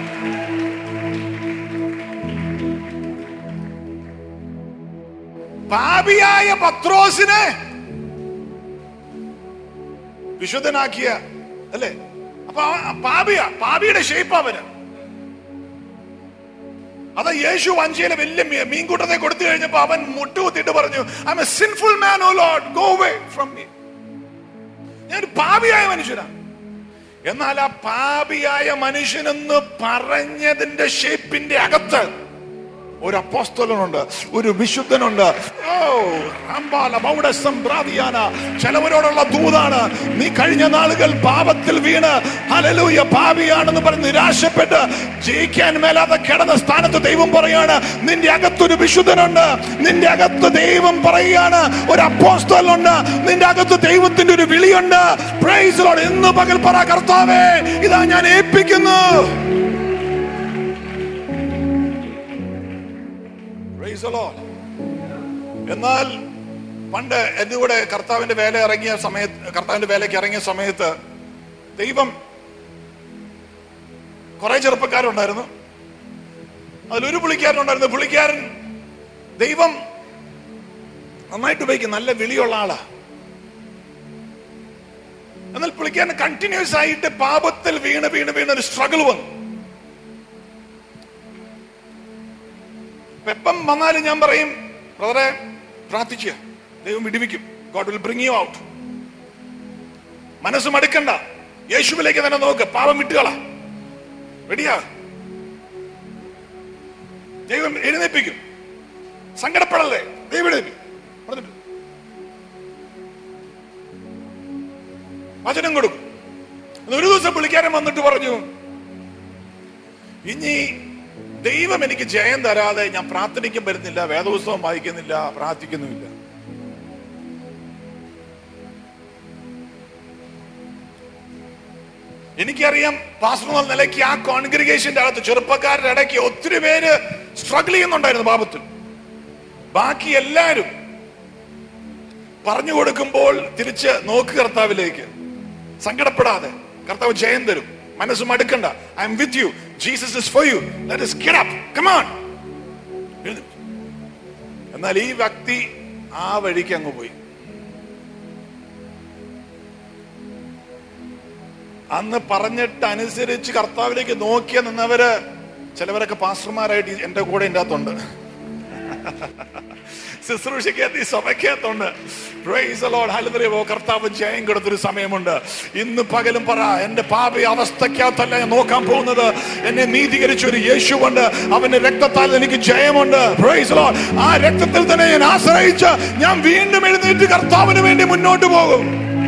[SPEAKER 2] പാപിയായ പത്രോസിനെ വിശുദ്ധനാക്കിയ അല്ലേ അപ്പൊ അവൻ പാപിയ പാപിയുടെ ഷേപ്പ് അവന് അത് യേശു വഞ്ചിയിലെ വലിയ മീ- മീൻകൂട്ടത്തെ കൊടുത്തു കഴിഞ്ഞപ്പോ അവൻ മുട്ടുകുത്തിയിട്ട് പറഞ്ഞു I a sinful man O Lord go away from me ഞാൻ ഒരു പാപിയായ മനുഷ്യനാണ് എന്നാൽ ആ പാപിയായ മനുഷ്യനെന്ന് പറഞ്ഞതിന്റെ ഷേപ്പിന്റെ അകത്ത് ഒരു അപ്പോസ്തലനുണ്ട് ഒരു വിശുദ്ധനുണ്ട് ഓ അമ്പാല മൗഡസം പ്രാതിയാന ചിലവരോടുള്ള ദൂതാണ് നീ കഴിഞ്ഞ നാളുകൾ പാപത്തിൽ വീണ് ഹലലൂയ പാപിയാണെന്ന് പറഞ്ഞ് നിരാശപ്പെട്ട് ജയിക്കാൻ മേലാതെ കിടന്ന സ്ഥാനത്ത് ദൈവം പറയാണ് നിന്റെ അകത്തൊരു വിശുദ്ധനുണ്ട് നിന്റെ അകത്ത് ദൈവം പറയുകയാണ് ഒരു അപ്പോസ്തലുണ്ട് നിന്റെ അകത്ത് ദൈവത്തിന്റെ ഒരു വിളിയുണ്ട് പ്രൈസ് ലോർഡ് ഇന്ന് പകൽ പറ കർത്താവേ ഇതാ ഞാൻ ഏൽപ്പിക്കുന്നു Praise the Lord. എന്നാൽ പണ്ട് എന്റെ കൂടെ കർത്താവിന്റെ വേല ഇറങ്ങിയ സമയത്ത് കർത്താവിന്റെ വേലയ്ക്ക് ഇറങ്ങിയ സമയത്ത് ദൈവം കുറെ ചെറുപ്പക്കാരുണ്ടായിരുന്നു അതിലൊരു പുള്ളിക്കാരനുണ്ടായിരുന്നു പുള്ളിക്കാരൻ ദൈവം നന്നായിട്ട് ഉപയോഗിക്കും നല്ല വിളിയുള്ള ആളാ എന്നാൽ പുള്ളിക്കാരൻ കണ്ടിന്യൂസ് ആയിട്ട് പാപത്തിൽ വീണ് വീണ് വീണ് ഒരു സ്ട്രഗിൾ വന്നു എപ്പം വന്നാലും ഞാൻ പറയും ബ്രദറെ പ്രാർത്ഥിക്കുക ദൈവം വിടിവിക്കും God will bring you out മനസ്സ് മടുക്കണ്ട യേശുവിലേക്ക് തന്നെ നോക്ക് പാപം വിട്ടുകള റെഡിയാ ദൈവം എഴുന്നേൽപ്പിക്കും സങ്കടപ്പെടല്ലേ ദൈവം എഴുന്നേൽപ്പിക്കും പറഞ്ഞിട്ട് വചനം കൊടുക്കും എന്ന് ഒരു ദിവസം പുള്ളിക്കാരൻ വന്നിട്ട് പറഞ്ഞു ഇനി ദൈവം എനിക്ക് ജയം തരാതെ ഞാൻ പ്രാർത്ഥനയ്ക്കും വരുന്നില്ല വേദപുസ്തകം വായിക്കുന്നില്ല പ്രാർത്ഥിക്കുന്നുമില്ല എനിക്കറിയാം പാസ്റ്റർ എന്ന നിലയ്ക്ക് ആ കോൺഗ്രിഗേഷന്റെ അകത്ത് ചെറുപ്പക്കാരുടെ ഇടയ്ക്ക് ഒത്തിരി പേര് സ്ട്രഗിൾ ചെയ്യുന്നുണ്ടായിരുന്നു പാപത്തിൽ ബാക്കി എല്ലാരും പറഞ്ഞു കൊടുക്കുമ്പോൾ തിരിച്ച് നോക്ക് കർത്താവിലേക്ക് സങ്കടപ്പെടാതെ കർത്താവ് ജയം തരും മനസ്സ് മടുക്കണ്ട I am with you Jesus is for you let us get up come on എഴുന്നേറ്റ്. എന്നാൽ ഈ വ്യക്തി ആ വഴിക്ക് അങ്ങ് പോയി അന്ന് പറഞ്ഞിട്ട് അനുസരിച്ച് കർത്താവിലേക്ക് നോക്കിയ നിന്നവര് ചിലവരൊക്കെ പാസ്റ്റർമാരായിട്ട് എന്റെ കൂടെ ഇതിന്റെ അകത്തുണ്ട് ശുശ്രൂഷയ്ക്കകത്ത് ഈ സഭയ്ക്കകത്തുണ്ട് Praise the Lord. Hallelujah. ഓ, കർത്താവ് ജയം കൊടുത്തൊരു സമയമുണ്ട് ഇന്ന് പകലും പറ എന്റെ പാപ അവസ്ഥക്കകത്തല്ല ഞാൻ നോക്കാൻ പോകുന്നത് എന്നെ നീതീകരിച്ച ഒരു യേശുവുണ്ട് അവന്റെ രക്തത്താൽ എനിക്ക് ജയമുണ്ട് Praise the Lord. ആ രക്തത്തിൽ തന്നെ ഞാൻ ആശ്രയിച്ച് ഞാൻ വീണ്ടും എഴുന്നേറ്റ് കർത്താവിന് വേണ്ടി മുന്നോട്ട് പോകും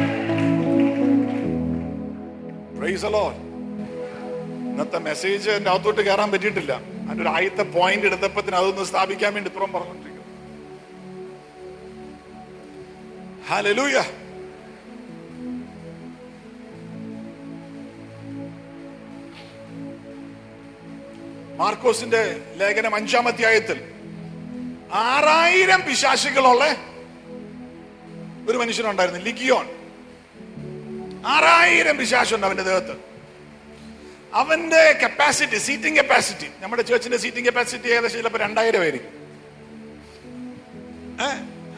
[SPEAKER 2] Praise the Lord. ഇന്നത്തെ മെസ്സേജ് എന്റെ അകത്തോട്ട് കയറാൻ പറ്റിയിട്ടില്ല അതിന്റെ ഒരു ആദ്യത്തെ പോയിന്റ് എടുത്തപ്പത്തിന് അതൊന്ന് സ്ഥാപിക്കാൻ വേണ്ടി ഇത്രയും പറഞ്ഞോണ്ടിരിക്കും ഹലലൂയ മാർക്കോസിന്റെ ലേഖനം അഞ്ചാം അധ്യായത്തിൽ ആറായിരം പിശാശികളുള്ള ഒരു മനുഷ്യനുണ്ടായിരുന്നു ലിഗിയോൺ ആറായിരം പിശാശുണ്ട് അവന്റെ ദേഹത്ത് അവന്റെ കപ്പാസിറ്റി സീറ്റിംഗ് കപ്പാസിറ്റി നമ്മുടെ ചേർച്ചിന്റെ സീറ്റിംഗ് കപ്പാസിറ്റി ഏകദേശം ചിലപ്പോൾ രണ്ടായിരം ആയിരിക്കും ഏ?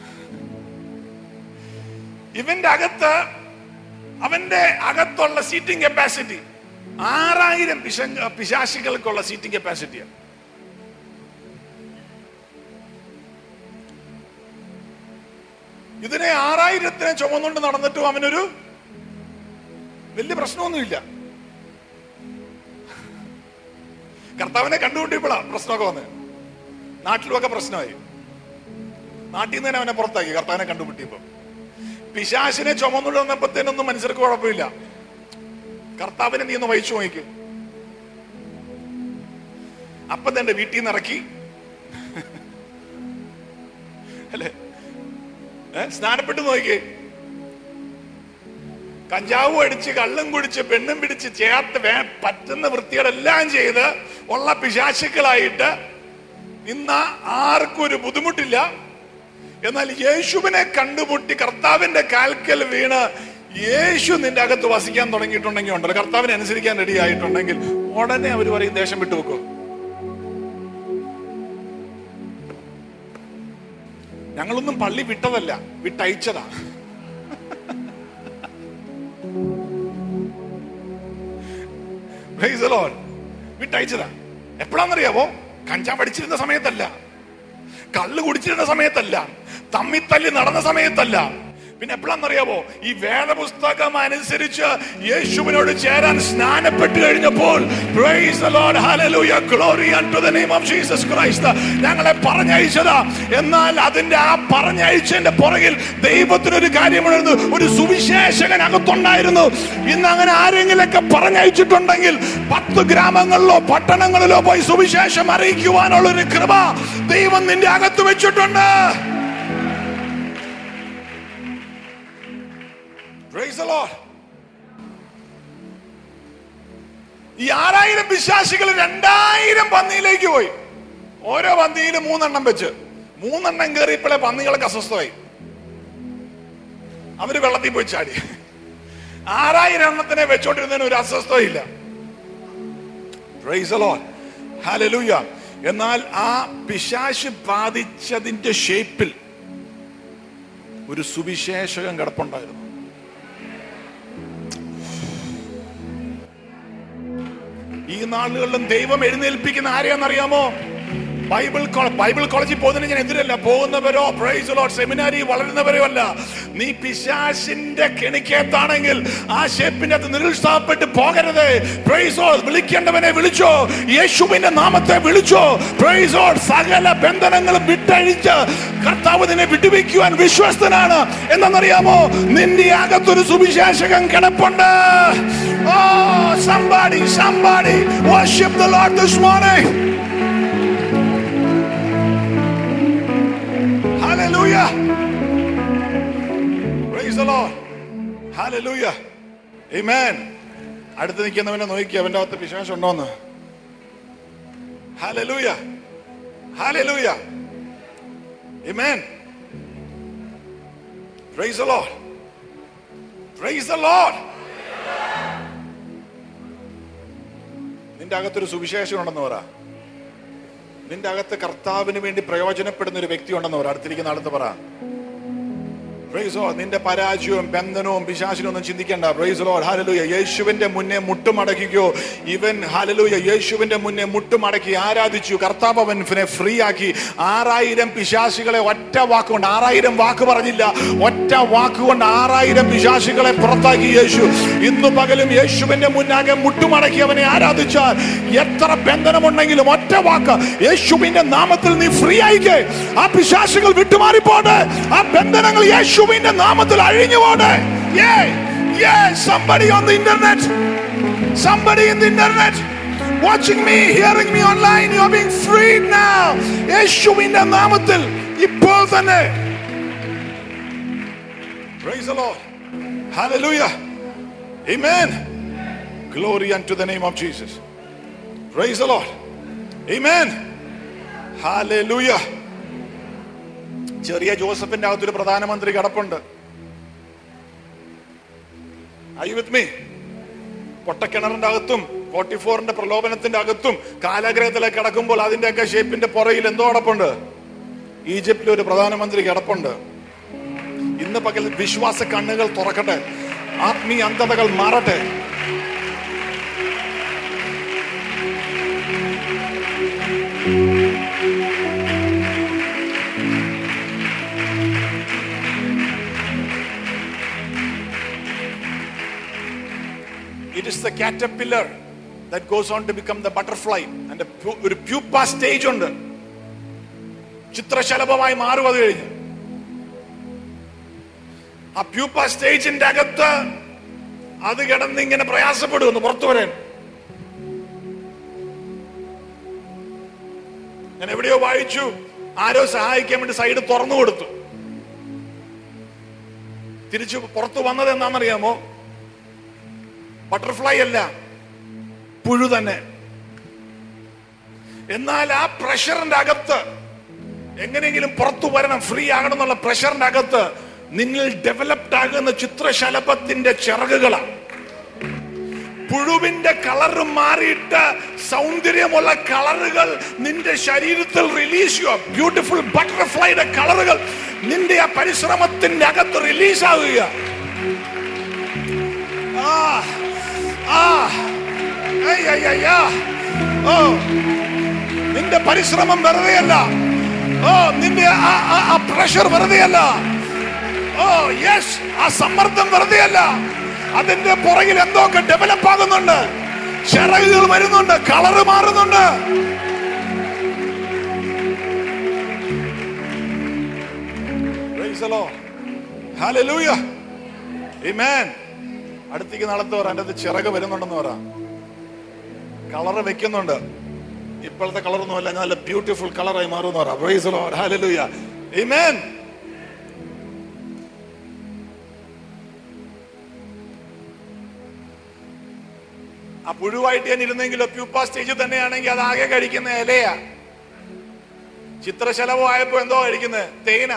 [SPEAKER 2] ഇവന്റെ അകത്ത് അവന്റെ അകത്തുള്ള സീറ്റിംഗ് കപ്പാസിറ്റി ആറായിരം പിശ പിശാശികൾക്കുള്ള സീറ്റിംഗ് കപ്പാസിറ്റിയാണ് ഇതിനെ ആറായിരത്തിനെ ചുമന്നുകൊണ്ട് നടന്നിട്ടും അവനൊരു വലിയ പ്രശ്നമൊന്നുമില്ല കർത്താവിനെ കണ്ടുകൊണ്ടിപ്പോഴാ പ്രശ്നമൊക്കെ വന്നത് നാട്ടിലുമൊക്കെ പ്രശ്നമായി നാട്ടിൽ നിന്ന് തന്നെ അവനെ പുറത്താക്കി കർത്താവിനെ കണ്ടുപിട്ടിയപ്പോ പിശാശിനെ ചുമന്നുകൊണ്ട് വന്നപ്പോഴത്തേനൊന്നും മനുഷ്യർക്ക് കുഴപ്പമില്ല കർത്താവിനെ നീ ഒന്ന് വഹിച്ചു നോക്കി അപ്പൊ തന്നെ വീട്ടിൽ നിന്ന് ഇറക്കി അല്ലേ ഏ? സ്നാനപ്പെട്ട് നോക്കിക്കേ കഞ്ചാവും അടിച്ച് കള്ളും കുടിച്ച് പെണ്ണും പിടിച്ച് ചേർത്ത് വേ പറ്റുന്ന വൃത്തികളെല്ലാം ചെയ്ത് ഉള്ള പിശാശുക്കളായിട്ട് നിന്ന ആർക്കും ഒരു ബുദ്ധിമുട്ടില്ല എന്നാൽ യേശുവിനെ കണ്ടുമുട്ടി കർത്താവിന്റെ കാൽക്കൽ വീണ് യേശു നിന്റെ അകത്ത് വസിക്കാൻ തുടങ്ങിയിട്ടുണ്ടെങ്കിൽ ഉണ്ടല്ലോ കർത്താവിനെ അനുസരിക്കാൻ റെഡി ആയിട്ടുണ്ടെങ്കിൽ ഉടനെ അവർ പറയും ദേശം വിട്ടുവെക്കോ ഞങ്ങളൊന്നും പള്ളി വിട്ടതല്ല വിട്ടയച്ചതാ Praise the Lord. വിട്ടയച്ചതാ എപ്പോഴാന്നറിയാവോ കഞ്ചാവ് അടിച്ചിരുന്ന സമയത്തല്ല കള്ള് കുടിച്ചിരുന്ന സമയത്തല്ല തമ്മിത്തല്ലി നടന്ന സമയത്തല്ല പിന്നെ എപ്പോഴാന്നറിയാവോ ഈ വേദപുസ്തകം അനുസരിച്ച് യേശുവിനോട് ചേരാൻ സ്നാനപ്പെട്ട് കഴിഞ്ഞപ്പോൾ Praise the Lord. Hallelujah. Glory unto the name of Jesus Christ. ഞങ്ങളെ പറഞ്ഞയച്ചതാ എന്നാൽ അതിന്റെ ആ പറഞ്ഞയച്ചതിന്റെ പുറകിൽ ദൈവത്തിനൊരു കാര്യമുണ്ടായിരുന്നു ഒരു സുവിശേഷകൻ അകത്തുണ്ടായിരുന്നു ഇന്ന് അങ്ങനെ ആരെങ്കിലൊക്കെ പറഞ്ഞയച്ചിട്ടുണ്ടെങ്കിൽ പത്ത് ഗ്രാമങ്ങളിലോ പട്ടണങ്ങളിലോ പോയി സുവിശേഷം അറിയിക്കുവാനുള്ള ഒരു കൃപ ദൈവം നിന്റെ അകത്ത് വെച്ചിട്ടുണ്ട് Praise the Lord. ഈ ആറായിരം വിശ്വാസികൾ രണ്ടായിരം പന്നിയിലേക്ക് പോയി ഓരോ പന്നിയിലും മൂന്നെണ്ണം വെച്ച് മൂന്നെണ്ണം കയറിയപ്പോഴേ പന്നികളൊക്കെ അസ്വസ്ഥമായി അവര് വെള്ളത്തിൽ പോയി ചാടി ആറായിരം എണ്ണത്തിനെ വെച്ചോണ്ടിരുന്നതിന് ഒരു അസ്വസ്ഥയില്ല Praise the Lord. Hallelujah. എന്നാൽ ആ പിശാശ് ബാധിച്ചതിന്റെ ഷേപ്പിൽ ഒരു സുവിശേഷകൻ കിടപ്പുണ്ടായിരുന്നു ഈ നാളുകളിലും ദൈവം എഴുന്നേൽപ്പിക്കുന്ന ആരെയാണെന്നറിയാമോ ബൈബിൾ കോ- ബൈബിൾ കോളേജിൽ പോകുന്നതിന് ഞാൻ എതിരല്ല പോകുന്നവരോ പ്രൈസ് ലോഡ് സെമിനാരി വളരുന്നവരോ അല്ല നീ പിശാശിന്റെ കെണിക്കത്താണെങ്കിൽ ആ ഷേപ്പിന്റെ അകത്ത് നിരുത്സാഹപ്പെട്ട് പോകരുത് പ്രൈസ് ലോഡ് വിളിക്കേണ്ടവനെ വിളിച്ചോ യേശുവിന്റെ നാമത്തെ വിളിച്ചോ പ്രൈസ് ലോഡ് സകല ബന്ധനങ്ങളും വിട്ടഴിച്ച് കർത്താവ് നിന്നെ വിട്ടുവെക്കുവാൻ വിശ്വസ്തനാണ് എന്തെന്നറിയാമോ നിന്റെ അകത്തൊരു സുവിശേഷകൻ കിടപ്പുണ്ട് Oh, somebody, somebody, worship the Lord this morning. Hallelujah. Praise the Lord. Hallelujah. Amen. അടുത്ത് നിൽക്കുന്നവനെ നോക്കി അവന്റെ അകത്ത് വിശ്വാസം ഉണ്ടോന്ന് hallelujah hallelujah Amen. Praise the Lord. Praise the Lord. നിന്റെ അകത്തൊരു സുവിശേഷം ഉണ്ടെന്ന് പറ നിന്റെ അകത്ത് കർത്താവിന് വേണ്ടി പ്രയോജനപ്പെടുന്ന ഒരു വ്യക്തി ഉണ്ടെന്ന് പറ അടുത്തിരിക്കുന്ന അടുത്ത് പറ പ്രൈസോ നിന്റെ പരാജയവും ബന്ധനവും പിശാചിനും ഒന്നും ചിന്തിക്കണ്ട പ്രൈസ് ലോഡ് ഹാലലൂയ യേശുവിന്റെ മുന്നേ മുട്ടുമടക്കിക്കോ ഇവൻ ഹാലലൂയ യേശുവിന്റെ മുന്നേ മുട്ടുമടക്കി ആരാധിച്ചു കർത്താവ് അവനെ ഫ്രീ ആക്കി ആറായിരം പിശാശികളെ ഒറ്റ വാക്കുകൊണ്ട് ആറായിരം വാക്ക് പറഞ്ഞില്ല ഒറ്റ വാക്കുകൊണ്ട് ആറായിരം പിശാശികളെ പുറത്താക്കി യേശു ഇന്നു പകലും യേശുവിന്റെ മുന്നാകെ മുട്ടുമടക്കി അവനെ ആരാധിച്ചാൽ എത്ര ബന്ധനമുണ്ടെങ്കിലും ഒറ്റ വാക്ക് യേശുവിന്റെ നാമത്തിൽ നീ ഫ്രീ ആയിക്കേ ആ പിശാശികൾ വിട്ടുമാറിപ്പോട്ടെ ആ ബന്ധനങ്ങൾ യേശുവിന്റെ നാമത്തിൽ അഴിഞ്ഞു പോട്ടെ Yeah, yeah, somebody on the internet, somebody in the internet, watching me, hearing me online, you are being freed now. യേശുവിന്റെ നാമത്തിൽ ഇപ്പോൾ തന്നെ Praise the Lord. Hallelujah. Amen. Glory unto the name of Jesus. Praise the Lord. Amen. Hallelujah. ചെറിയ ജോസഫിന്റെ അകത്തൊരു പ്രധാനമന്ത്രി കിടപ്പുണ്ട് I with me പൊട്ടക്കിണറിന്റെ അകത്തും ഫോർട്ടി ഫോറിന്റെ പ്രലോഭനത്തിന്റെ അകത്തും കാലാഗ്രഹത്തിലേക്ക് കിടക്കുമ്പോൾ അതിന്റെയൊക്കെ ഷേപ്പിന്റെ പുറയിൽ എന്തോ കിടപ്പുണ്ട് ഈജിപ്തിൽ ഒരു പ്രധാനമന്ത്രി കിടപ്പുണ്ട് ഇന്ന് പകൽ വിശ്വാസ കണ്ണുകൾ തുറക്കട്ടെ ആത്മീയ അന്ധതകൾ മാറട്ടെ it is the caterpillar that goes on to become the butterfly അതിന്റെ pu- ഒരു പ്യൂപ്പ സ്റ്റേജ് ഉണ്ട് ചിത്രശലഭമായി മാറും അത് കഴിഞ്ഞ് ആ പ്യൂപ്പ സ്റ്റേജിന്റെ അകത്ത് അത് കിടന്ന് ഇങ്ങനെ പ്രയാസപ്പെടുന്നു പുറത്തു വരാൻ ഞാൻ എവിടെയോ വായിച്ചു ആരോ സഹായിക്കാൻ വേണ്ടി സൈഡ് തുറന്നു കൊടുത്തു തിരിച്ചു പുറത്തു വന്നത് എന്താണെന്നറിയാമോ ബട്ടർഫ്ലൈ അല്ല പുഴു തന്നെ എന്നാൽ ആ പ്രഷറിന്റെ അകത്ത് എങ്ങനെയെങ്കിലും പുറത്തു വരണം ഫ്രീ ആകണം എന്നുള്ള പ്രഷറിന്റെ അകത്ത് നിന്നിൽ ഡെവലപ്ഡ് ആകുന്ന ചിത്രശലഭത്തിന്റെ ചിറകുകളാണ് പുഴുവിന്റെ കളർ മാറിയിട്ട് സൗന്ദര്യമുള്ള കളറുകൾ നിന്റെ ശരീരത്തിൽ റിലീസ് ചെയ്യുക ബ്യൂട്ടിഫുൾ ബട്ടർഫ്ലൈയുടെ കളറുകൾ നിന്റെ ആ പരിശ്രമത്തിന്റെ അകത്ത് റിലീസ് ആവുക ആ ആ ഐ, ഐ, ഐ, ആ. ഓ നിന്റെ പരിശ്രമം വെറുതെയല്ല ഓ നിന്റെ ആ- ആ- ആ പ്രഷർ വെറുതെയല്ല ഓ യെസ് ആ സമ്മർദ്ദം വെറുതെയല്ല അതിന്റെ പുറകിൽ എന്തൊക്കെ ഡെവലപ്പ് ആകുന്നുണ്ട് ചിറകുകൾ വരുന്നുണ്ട് കളറ് മാറുന്നുണ്ട് Praise the Lord. Hallelujah. Amen. അടുത്തേക്ക് നടത്തു പറ എൻ്റെ ചിറക് വരുന്നുണ്ടെന്ന് പറ കളറ് വെക്കുന്നുണ്ട് ഇപ്പോഴത്തെ കളറൊന്നുമല്ല നല്ല ബ്യൂട്ടിഫുൾ കളറായി മാറുമെന്ന് പറ പ്രൈസ് ലോർഡ് ഹല്ലേലൂയ ആമേൻ ആ പുഴുവായിട്ട് ഞാൻ ഇരുന്നെങ്കിലോ പ്യൂപ്പ സ്റ്റേജിൽ തന്നെയാണെങ്കിൽ അത് ആകെ കഴിക്കുന്ന ഇലയാ ചിത്രശലഭമായപ്പോ എന്തോ കഴിക്കുന്നത് തേന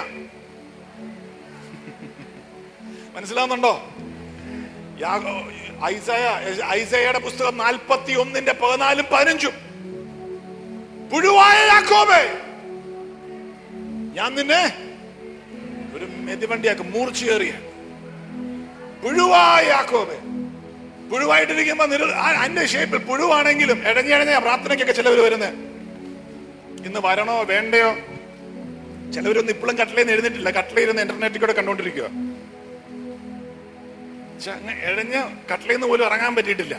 [SPEAKER 2] മനസ്സിലാവുന്നുണ്ടോ യാഗോ- ഐസയ ഐസയയുടെ പുസ്തകം നാൽപ്പത്തി ഒന്നിന്റെ പതിനാലും പതിനഞ്ചും പുഴുവായ യാക്കോബേ ഞാൻ നിന്നെ ഒരു മെതിവണ്ടിയാക്കും മൂർച്ചയേറിയ പുഴുവായ യാക്കോബേ പുഴുവായിട്ടിരിക്കുമ്പോ നിര ആ- അതിന്റെ ഷേപ്പിൽ പുഴുവാണെങ്കിലും ഇടഞ്ഞിടഞ്ഞ പ്രാർത്ഥനയ്ക്കൊക്കെ ചിലവർ വരുന്നത് ഇന്ന് വരണോ വേണ്ടയോ ചിലവരൊന്നും ഇപ്പോഴും കട്ടിലേന്ന് എഴുന്നിട്ടില്ല കട്ടിലിരുന്ന് ഇന്റർനെറ്റിൽ കൂടെ കണ്ടോണ്ടിരിക്കുക പക്ഷെ അങ്ങ് എഴഞ്ഞ് കട്ടിലേന്ന് പോലും ഇറങ്ങാൻ പറ്റിയിട്ടില്ല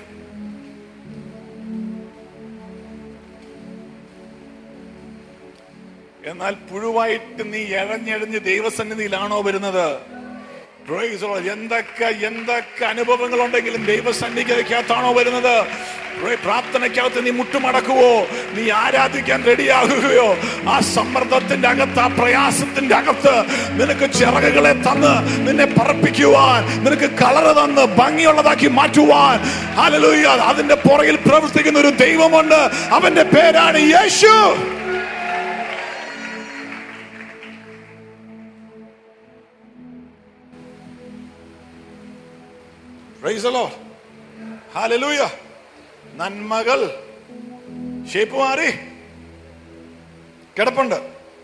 [SPEAKER 2] എന്നാൽ പുഴുവായിട്ട് നീ എഴഞ്ഞെഴഞ്ഞ് ദൈവസന്നിധിയിലാണോ വരുന്നത് Praise the Lord. എന്തൊക്കെ എന്തൊക്കെ അനുഭവങ്ങൾ ഉണ്ടെങ്കിലും ദൈവസന്നിധിക്കകത്താണോ വരുന്നത് Pray- പ്രാർത്ഥനയ്ക്കകത്ത് നീ മുട്ടുമടക്കുവോ നീ ആരാധിക്കാൻ റെഡിയാകുകയോ ആ സമ്മർദ്ദത്തിന്റെ അകത്ത് ആ പ്രയാസത്തിന്റെ അകത്ത് നിനക്ക് ചിറകുകളെ തന്ന് നിന്നെ പറപ്പിക്കുവാൻ നിനക്ക് കളറ് തന്ന് ഭംഗിയുള്ളതാക്കി മാറ്റുവാൻ ഹല്ലേലൂയ അതിന്റെ പുറകിൽ പ്രവർത്തിക്കുന്ന ഒരു ദൈവമുണ്ട് അവന്റെ പേരാണ് യേശു Praise the Lord. Hallelujah. നന്മകൾ ഷേപ്പ് മാറി കിടപ്പുണ്ട്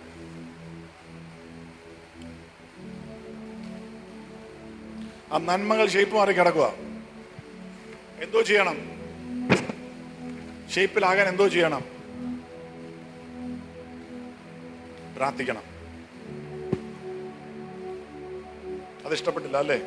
[SPEAKER 2] ആ നന്മകൾ ഷേപ്പ് മാറി കിടക്കുക എന്തോ ചെയ്യണം ഷേപ്പിലാകാൻ എന്തോ ചെയ്യണം പ്രാർത്ഥിക്കണം അത് ഇഷ്ടപ്പെട്ടില്ല അല്ലേ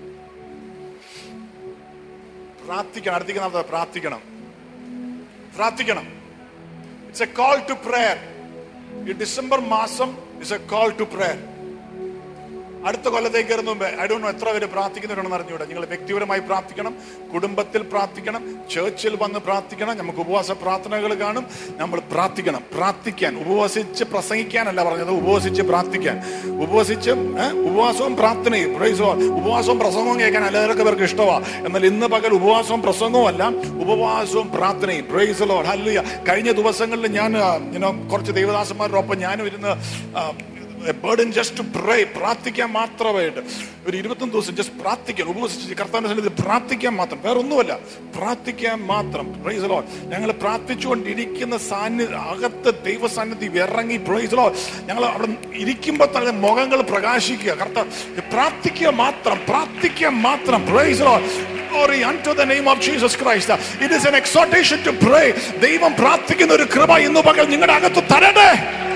[SPEAKER 2] പ്രാർത്ഥിക്കണം അടുത്തേക്ക് നടത്തുക പ്രാർത്ഥിക്കണം പ്രാർത്ഥിക്കണം it's a call to prayer ഈ ഡിസംബർ മാസം it's a call to prayer അടുത്ത കൊല്ലത്തേക്ക് കയറുന്ന മുമ്പ് ഐ ഡോണ്ട് നോ എത്ര പേര് പ്രാർത്ഥിക്കുന്നുണ്ടെന്ന് അറിഞ്ഞൂടെ നിങ്ങൾ വ്യക്തിപരമായി പ്രാർത്ഥിക്കണം കുടുംബത്തിൽ പ്രാർത്ഥിക്കണം ചേർച്ചിൽ വന്ന് പ്രാർത്ഥിക്കണം നമുക്ക് ഉപവാസ പ്രാർത്ഥനകൾ കാണും നമ്മൾ പ്രാർത്ഥിക്കണം പ്രാർത്ഥിക്കാൻ ഉപവസിച്ച് പ്രസംഗിക്കാനല്ല പറഞ്ഞത് ഉപവസിച്ച് പ്രാർത്ഥിക്കാൻ ഉപവസിച്ചും ഏ, ഉപവാസവും പ്രാർത്ഥനയും praise the Lord. ഉപവാസവും പ്രസംഗവും കേൾക്കാൻ എല്ലാവർക്കും പേർക്ക് ഇഷ്ടമാണ് എന്നാൽ ഇന്ന് പകൽ ഉപവാസവും പ്രസംഗവും അല്ല ഉപവാസവും പ്രാർത്ഥനയും പ്രൈസ് ലോഡ് ഹല്ലുയ കഴിഞ്ഞ ദിവസങ്ങളിൽ ഞാൻ ഇനോ കുറച്ച് ദൈവദാസന്മാരുടെ ഒപ്പം ഞാനും ഇരുന്ന് ബേർഡൻ ജസ്റ്റ് ടു പ്രേ പ്രാർത്ഥിക്കാൻ മാത്രമായിട്ട് ഒരു ഇരുപത്തൊന്ന് ദിവസം ജസ്റ്റ് പ്രാർത്ഥിക്കാൻ ഉപവസിച്ച് കർത്താവിന്റെ സന്നിധി പ്രാർത്ഥിക്കാൻ മാത്രം വേറെ ഒന്നുമല്ല പ്രാർത്ഥിക്കാൻ മാത്രം പ്രൈസ് ലോ ഞങ്ങൾ പ്രാർത്ഥിച്ചുകൊണ്ടിരിക്കുന്ന സാന്നിധ്യ അകത്ത് ദൈവ സാന്നിധി ഇറങ്ങി പ്രൈസ് ലോ ഞങ്ങൾ അവിടെ ഇരിക്കുമ്പോൾ തന്നെ മുഖങ്ങൾ പ്രകാശിക്കുക കർത്താവ് പ്രാർത്ഥിക്കുക മാത്രം പ്രാർത്ഥിക്കാൻ മാത്രം praise Lord Glory unto the name of Jesus Christ. It is an exhortation to pray. ദൈവം പ്രാർത്ഥിക്കുന്ന ഒരു കൃപ ഇന്ന് പകൽ നിങ്ങളുടെ അകത്ത് തരട്ടെ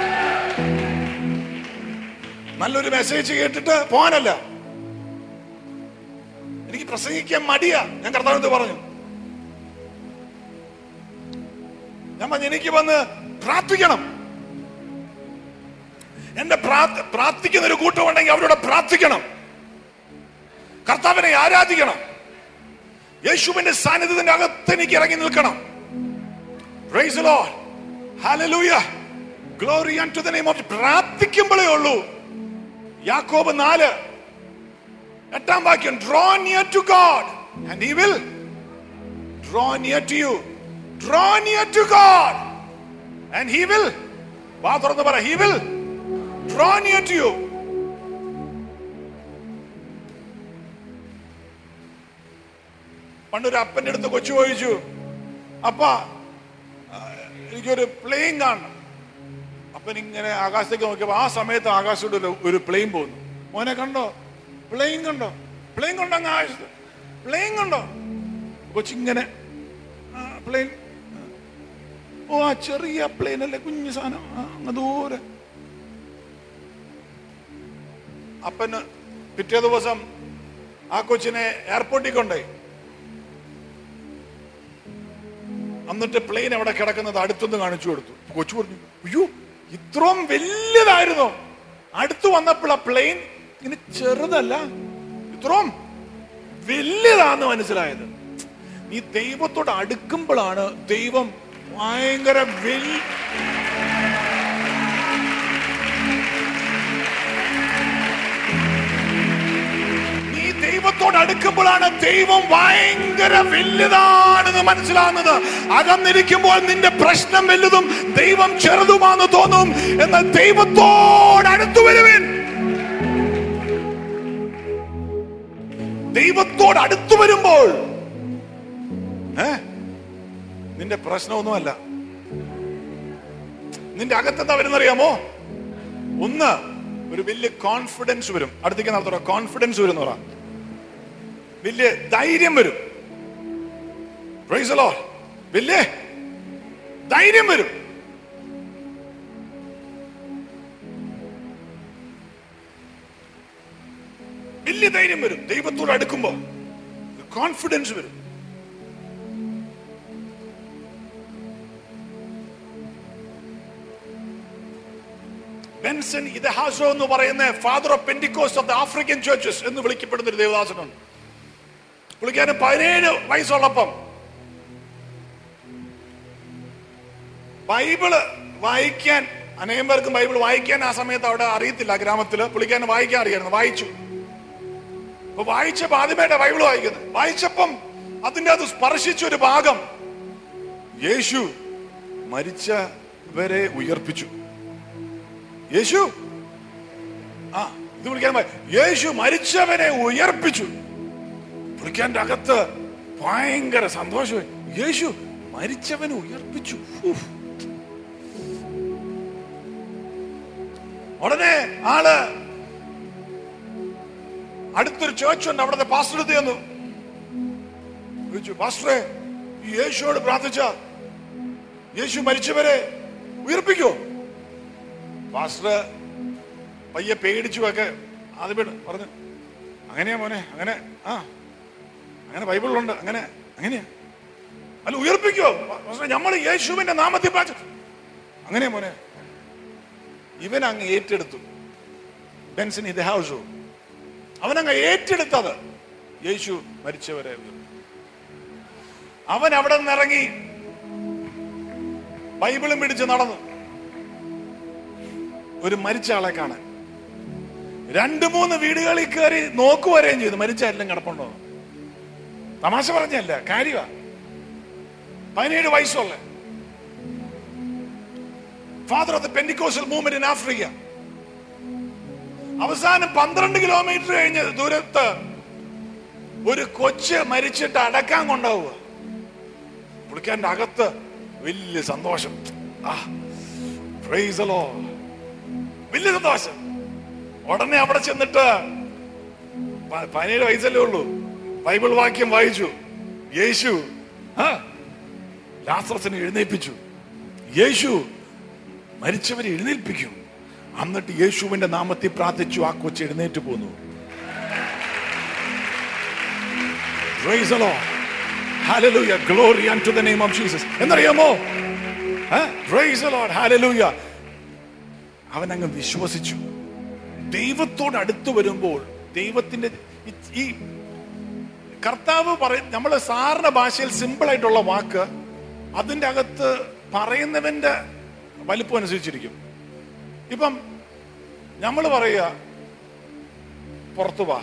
[SPEAKER 2] നല്ലൊരു മെസ്സേജ് കേട്ടിട്ട് പോകാനല്ല എനിക്ക് പ്രസംഗിക്കാൻ മടിയാ ഞാൻ കർത്താവിനോട് പറഞ്ഞു ഞാൻ പറഞ്ഞു എനിക്ക് വന്ന് പ്രാർത്ഥിക്കണം എന്റെ പ്രാർത്ഥ- പ്രാർത്ഥിക്കുന്ന ഒരു കൂട്ടമുണ്ടെങ്കിൽ അവരോട് പ്രാർത്ഥിക്കണം കർത്താവിനെ ആരാധിക്കണം യേശുവിന്റെ സാന്നിധ്യത്തിന്റെ അകത്ത് എനിക്ക് ഇറങ്ങി നിൽക്കണം Praise the Lord. Hallelujah. Glory unto the name of പ്രാർത്ഥിക്കുമ്പോഴേ ഉള്ളൂ യാക്കോബ് നാല് എട്ടാം വാക്യം draw near to God and he will draw near to you draw near to God and he will വാ തുറന്ന് പറ he will draw near to you പണ്ടൊരു അപ്പന്റെ അടുത്ത് കൊച്ചു ചോദിച്ചു അപ്പ ആ, എനിക്കൊരു പ്ലെയിൻ കാണണം അപ്പൻ ഇങ്ങനെ ആകാശത്തേക്ക് നോക്കിയപ്പോ ആ സമയത്ത് ആകാശത്തോട് ഒരു- ഒരു പ്ലെയിൻ പോകുന്നു മോനെ കണ്ടോ പ്ലെയിൻ കണ്ടോ പ്ലെയിൻ കണ്ടോ അങ്ങ് ആകാശത്ത് പ്ലെയിൻ കണ്ടോ കൊച്ചിങ്ങനെ പ്ലെയിൻ ഓ ആ ചെറിയ പ്ലെയിൻ അല്ലേ കുഞ്ഞു സാധനം ആ, അങ്ങ് ദൂരെ അപ്പന് പിറ്റേ ദിവസം ആ കൊച്ചിനെ എയർപോർട്ടിൽ കൊണ്ടുപോയി എന്നിട്ട് പ്ലെയിൻ അവിടെ കിടക്കുന്നത് അടുത്തൊന്ന് കാണിച്ചു കൊടുത്തു കൊച്ചു പറഞ്ഞു അയ്യോ ഇത്രയും വലിയതായിരുന്നു അടുത്ത് വന്നപ്പോൾ ആ പ്ലെയിൻ ഇങ്ങനെ ചെറുതല്ല ഇത്രയും വലിയതാന്ന് മനസ്സിലായത് നീ ദൈവത്തോട് അടുക്കുമ്പോഴാണ് ദൈവം ഭയങ്കര വലിയ നീ ദൈവത്തോട് അടുക്കുമ്പോഴാണ് ദൈവം ഭയങ്കര വലുതാണെന്ന് മനസ്സിലാകുന്നത് അകന്നിരിക്കുമ്പോൾ നിന്റെ പ്രശ്നം വലുതും ദൈവം ചെറുതുമാണെന്ന് തോന്നും എന്നാൽ ദൈവത്തോട് അടുത്തു വരുവിൻ ദൈവത്തോട് അടുത്തു വരുമ്പോൾ ഏ നിന്റെ പ്രശ്നമൊന്നുമല്ല നിന്റെ അകത്തെന്താ വരുന്നറിയാമോ ഒന്ന് ഒരു വലിയ കോൺഫിഡൻസ് വരും അടുത്തേക്ക് നടത്തോ കോൺഫിഡൻസ് വരും എന്ന് പറ വലിയ ധൈര്യം വരും Praise the Lord. വലിയ ധൈര്യം വരും വലിയ ധൈര്യം വരും ദൈവത്തോട് അടുക്കുമ്പോ കോൺഫിഡൻസ് വരും ബെൻസൺ ഇതഹാസോ എന്ന് പറയുന്ന father of Pentecost of the African churches എന്ന് വിളിക്കപ്പെടുന്ന ഒരു ദേവദാസനുണ്ട് പുള്ളിക്കാരന് പതിനേഴ് വയസ്സുള്ളപ്പം ബൈബിള് വായിക്കാൻ അനേകം പേർക്കും ബൈബിൾ വായിക്കാൻ ആ സമയത്ത് അവിടെ അറിയത്തില്ല ആ ഗ്രാമത്തില് പുള്ളിക്കാരന് വായിക്കാൻ അറിയായിരുന്നു വായിച്ചു അപ്പൊ വായിച്ചപ്പോ ആദ്യമായിട്ട് ബൈബിൾ വായിക്കുന്നത് വായിച്ചപ്പം അതിന്റെ അത് സ്പർശിച്ച ഒരു ഭാഗം യേശു മരിച്ചവരെ ഉയർപ്പിച്ചു യേശു ആ ഇത് വിളിക്കാൻ പ- യേശു മരിച്ചവനെ ഉയർപ്പിച്ചു പുള്ളിക്കാരന്റെ അകത്ത് ഭയങ്കര സന്തോഷമായി യേശു മരിച്ചവനെ ഉയർപ്പിച്ചു ഉഫ്. ഉടനെ ആള് അടുത്തൊരു ചേർച്ച് ഉണ്ട് അവിടുത്തെ പാസ്റ്റർ എടുത്ത് ചെന്നു ചോദിച്ചു പാസ്റ്ററെ ഈ യേശുവോട് പ്രാർത്ഥിച്ച യേശു മരിച്ചവരെ ഉയർപ്പിക്കോ പാസ്റ്റർ പയ്യെ പേടിച്ചു ഒക്കെ ആദ്യമേ പറഞ്ഞു അങ്ങനെയാ മോനെ അങ്ങനെ ആ അങ്ങനെ ബൈബിളിലുണ്ട് അങ്ങനെ അങ്ങനെയാ അല്ല ഉയർപ്പിക്കോ പാസ്റ്ററെ നമ്മൾ യേശുവിന്റെ നാമത്തിൽ പ്രാർത്ഥി അങ്ങനെയാ മോനെ ഇവൻ അങ്ങ് ഏറ്റെടുത്തു ബെൻസൻ ഇത് ഹൗസു അവനങ്ങ് ഏറ്റെടുത്തത് യേശു മരിച്ചവരെ ഉയർത്തി. അവൻ അവിടെ നിന്ന് ഇറങ്ങി ബൈബിളും പിടിച്ച് നടന്നു ഒരു മരിച്ച ആളെ കാണാൻ രണ്ടു മൂന്ന് വീടുകളിൽ കയറി നോക്കുവരെയും ചെയ്തു മരിച്ച എല്ലാം കിടപ്പുണ്ടോ തമാശ പറഞ്ഞല്ല കാര്യമാ പതിനേഴ് വയസ്സുള്ള father of the Pentecostal movement in Africa അവസാനം പന്ത്രണ്ട് കിലോമീറ്റർ കഴിഞ്ഞ ദൂരത്ത് ഒരു കൊച്ച് മരിച്ചിട്ട് അടക്കാൻ കൊണ്ടുപോവുക പുള്ളിക്കാരന്റെ അകത്ത് വലിയ സന്തോഷം ആ praise the Lord. വലിയ സന്തോഷം ഉടനെ അവിടെ ചെന്നിട്ട് പ- പതിനേഴ് വയസ്സല്ലേ ഉള്ളൂ ബൈബിൾ വാക്യം വായിച്ചു യേശു ആ ലാസ്ത്രസിനെ എഴുന്നേൽപ്പിച്ചു യേശു മരിച്ചവരെ എഴുന്നേൽപ്പിക്കും എന്നിട്ട് യേശുവിന്റെ നാമത്തിൽ പ്രാർത്ഥിച്ചു ആ കൊച്ചു എഴുന്നേറ്റ് പോന്നു Praise the Lord. Hallelujah. Glory unto the name of Jesus. എന്നറിയാമോ Praise the Lord. Hallelujah. അവൻ അങ്ങ് വിശ്വസിച്ചു ദൈവത്തോട് അടുത്ത് വരുമ്പോൾ ദൈവത്തിന്റെ ഈ- ഈ കർത്താവ് പറയ നമ്മൾ സാറിന്റെ ഭാഷയിൽ സിമ്പിൾ ആയിട്ടുള്ള വാക്ക് അതിന്റെ അകത്ത് പറയുന്നവന്റെ വലിപ്പം അനുസരിച്ചിരിക്കും ഇപ്പം നമ്മൾ പറയുക പുറത്തു വാ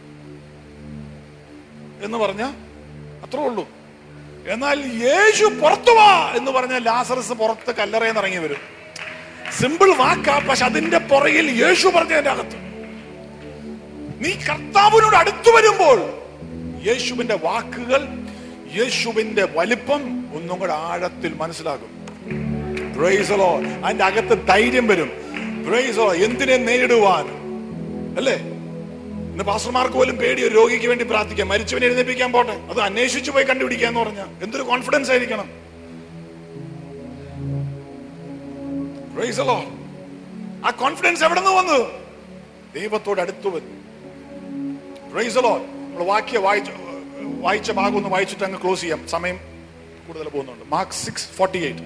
[SPEAKER 2] എന്ന് പറഞ്ഞ അത്രേ ഉള്ളൂ എന്നാൽ യേശു പുറത്തു വാ എന്ന് പറഞ്ഞ ലാസറസ് പുറത്ത് കല്ലറയിൽ ഇറങ്ങി വരും സിമ്പിൾ വാക്കാ പക്ഷെ അതിന്റെ പുറകിൽ യേശു പറഞ്ഞതിന്റെ അകത്ത് നീ കർത്താവിനോട് അടുത്തു വരുമ്പോൾ യേശുവിന്റെ വാക്കുകൾ യേശുവിന്റെ വലിപ്പം ഒന്നും കൂടെ ആഴത്തിൽ മനസ്സിലാകും Praise the Lord. അതിന്റെ അകത്ത് ധൈര്യം വരും Praise the Lord. എന്തിനെ നേരിടുവാൻ അല്ലേ ഇന്ന് പാസ്റ്റർമാർക്ക് പോലും പേടി ഒരു രോഗിക്ക് വേണ്ടി പ്രാർത്ഥിക്കാം മരിച്ചവനെ എഴുന്നേൽപ്പിക്കാൻ പോട്ടെ അത് അന്വേഷിച്ചു പോയി കണ്ടുപിടിക്കാന്ന് പറഞ്ഞ എന്തൊരു കോൺഫിഡൻസ് ആയിരിക്കണം Praise the Lord. ആ കോൺഫിഡൻസ് എവിടെ നിന്ന് വന്നു ദൈവത്തോട് അടുത്തു വന്നു Praise the Lord. നമ്മൾ വാക്യ വായിച്ച വായിച്ച ഭാഗം ഒന്ന് വായിച്ചിട്ട് അങ്ങ് ക്ലോസ് ചെയ്യാം സമയം കൂടുതൽ പോകുന്നുണ്ട് മാർക്ക് സിക്സ് ഫോർട്ടി എയ്റ്റ്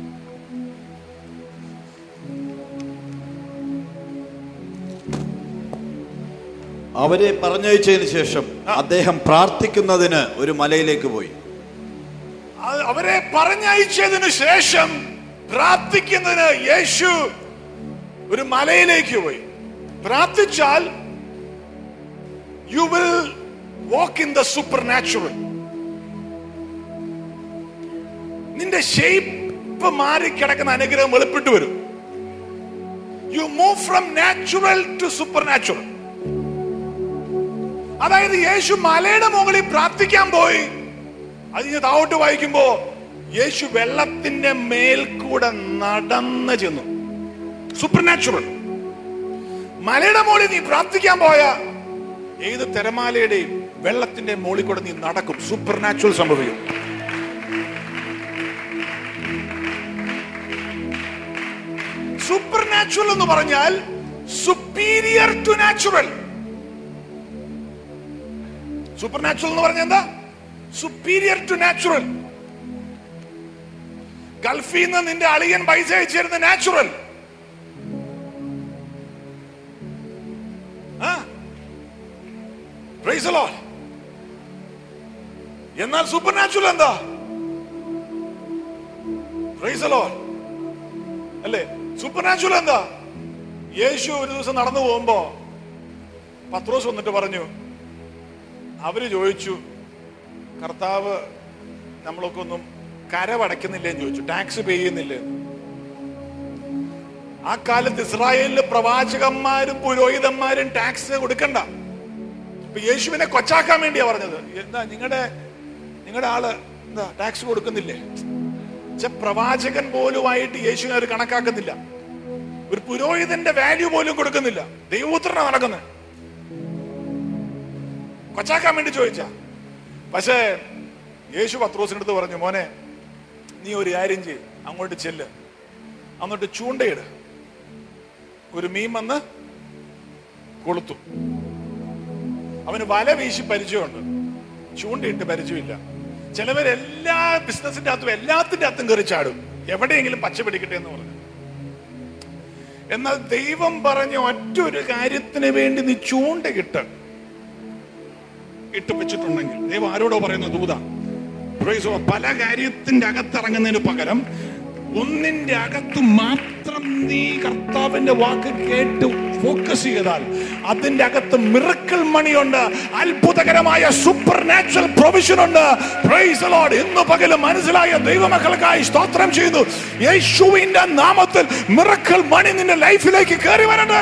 [SPEAKER 3] അവരെ പറഞ്ഞയച്ചതിന് ശേഷം അദ്ദേഹം പ്രാർത്ഥിക്കുന്നതിന് ഒരു മലയിലേക്ക് പോയി
[SPEAKER 2] അത് അവരെ പറഞ്ഞയച്ചതിന് ശേഷം പ്രാർത്ഥിക്കുന്നതിന് യേശു ഒരു മലയിലേക്ക് പോയി പ്രാർത്ഥിച്ചാൽ you will walk in the supernatural നിന്റെ ഷേപ്പ് മാറിക്കിടക്കുന്ന അനുഗ്രഹം വെളിപ്പെട്ടു വരും you move from natural to supernatural അതായത് യേശു മലയുടെ മുകളിൽ പ്രാർത്ഥിക്കാൻ പോയി അതിന് താവോട്ട് വായിക്കുമ്പോ യേശു വെള്ളത്തിന്റെ മേൽ കൂടെ നടന്ന് ചെന്നു സൂപ്പർ നാച്ചുറൽ മലയുടെ മുകളിൽ നീ പ്രാർത്ഥിക്കാൻ പോയ ഏത് തിരമാലയുടെയും വെള്ളത്തിന്റെ മുകളിൽ കൂടെ നീ നടക്കും സൂപ്പർ നാച്ചുറൽ സംഭവിക്കും സൂപ്പർ നാച്ചുറൽ എന്ന് പറഞ്ഞാൽ superior to natural supernatural എന്ന് പറഞ്ഞാൽ എന്താ സുപ്പീരിയർ ടു നാച്ചുറൽ ഗൾഫിൽ നിന്ന് നിന്റെ അളിയൻ പൈസ അയച്ചിരുന്ന നാച്ചുറൽ എന്നാൽ സൂപ്പർ നാച്ചുറൽ എന്താ Praise the Lord. അല്ലേ സൂപ്പർ നാച്ചുറൽ എന്താ യേശു ഒരു ദിവസം നടന്നു പോകുമ്പോ പത്രോസ് വന്നിട്ട് പറഞ്ഞു അവര് ചോദിച്ചു കർത്താവ് നമ്മളൊക്കെ ഒന്നും കരവടയ്ക്കുന്നില്ലേ എന്ന് ചോദിച്ചു ടാക്സ് പേ ചെയ്യുന്നില്ലേ ആ കാലത്ത് ഇസ്രായേലിലെ പ്രവാചകന്മാരും പുരോഹിതന്മാരും ടാക്സ് കൊടുക്കണ്ട ഇപ്പൊ യേശുവിനെ കൊച്ചാക്കാൻ വേണ്ടിയാ പറഞ്ഞത് എന്താ നിങ്ങളുടെ നിങ്ങളുടെ ആള് എന്താ ടാക്സ് കൊടുക്കുന്നില്ലേ ച്ച പ്രവാചകൻ പോലുമായിട്ട് യേശുവിനെ അവർ കണക്കാക്കുന്നില്ല ഒരു പുരോഹിതന്റെ വാല്യൂ പോലും കൊടുക്കുന്നില്ല ദൈവപുത്രനാ നടക്കുന്നത് കൊച്ചാക്കാൻ വേണ്ടി ചോദിച്ച പക്ഷേ യേശു പത്രോസിന്റെ അടുത്ത് പറഞ്ഞു മോനെ നീ ഒരു കാര്യം ചെയ്യ് അങ്ങോട്ട് ചെല്ല് എന്നിട്ട് ചൂണ്ടയിട് ഒരു മീൻ വന്ന് കൊളുത്തു അവന് വല വീശി പരിചയമുണ്ട് ചൂണ്ടയിട്ട് പരിചയമില്ല ചിലവരെല്ലാ ബിസിനസിന്റെ അകത്തും എല്ലാത്തിന്റെ അകത്തും കയറി ചാടും എവിടെയെങ്കിലും പച്ച പിടിക്കട്ടെ എന്ന് പറഞ്ഞു എന്നാൽ ദൈവം പറഞ്ഞ ഒറ്റ ഒരു കാര്യത്തിന് വേണ്ടി നീ ചൂണ്ടകിട്ട് ഇട്ട് വെച്ചിട്ടുണ്ടെങ്കിൽ ദൈവം ആരോടോ പറയുന്ന ദൂത Praise the Lord. പല കാര്യത്തിന്റെ അകത്തിറങ്ങുന്നതിന് പകരം ഒന്നിന്റെ അകത്ത് മാത്രം നീ കർത്താവിന്റെ വാക്ക് കേട്ട് ഫോക്കസ് ചെയ്താൽ അതിന്റെ അകത്ത് മിറക്കിൾ മണിയുണ്ട് അത്ഭുതകരമായ സൂപ്പർ നാച്ചുറൽ പ്രൊവിഷൻ ഉണ്ട് Praise the Lord. ഇന്ന് പകലും മനസ്സിലായ ദൈവമക്കൾക്കായി സ്തോത്രം ചെയ്യുന്നു യേശുവിന്റെ നാമത്തിൽ മിറക്കിൾ മണി നിന്റെ ലൈഫിലേക്ക് കയറി വരട്ടെ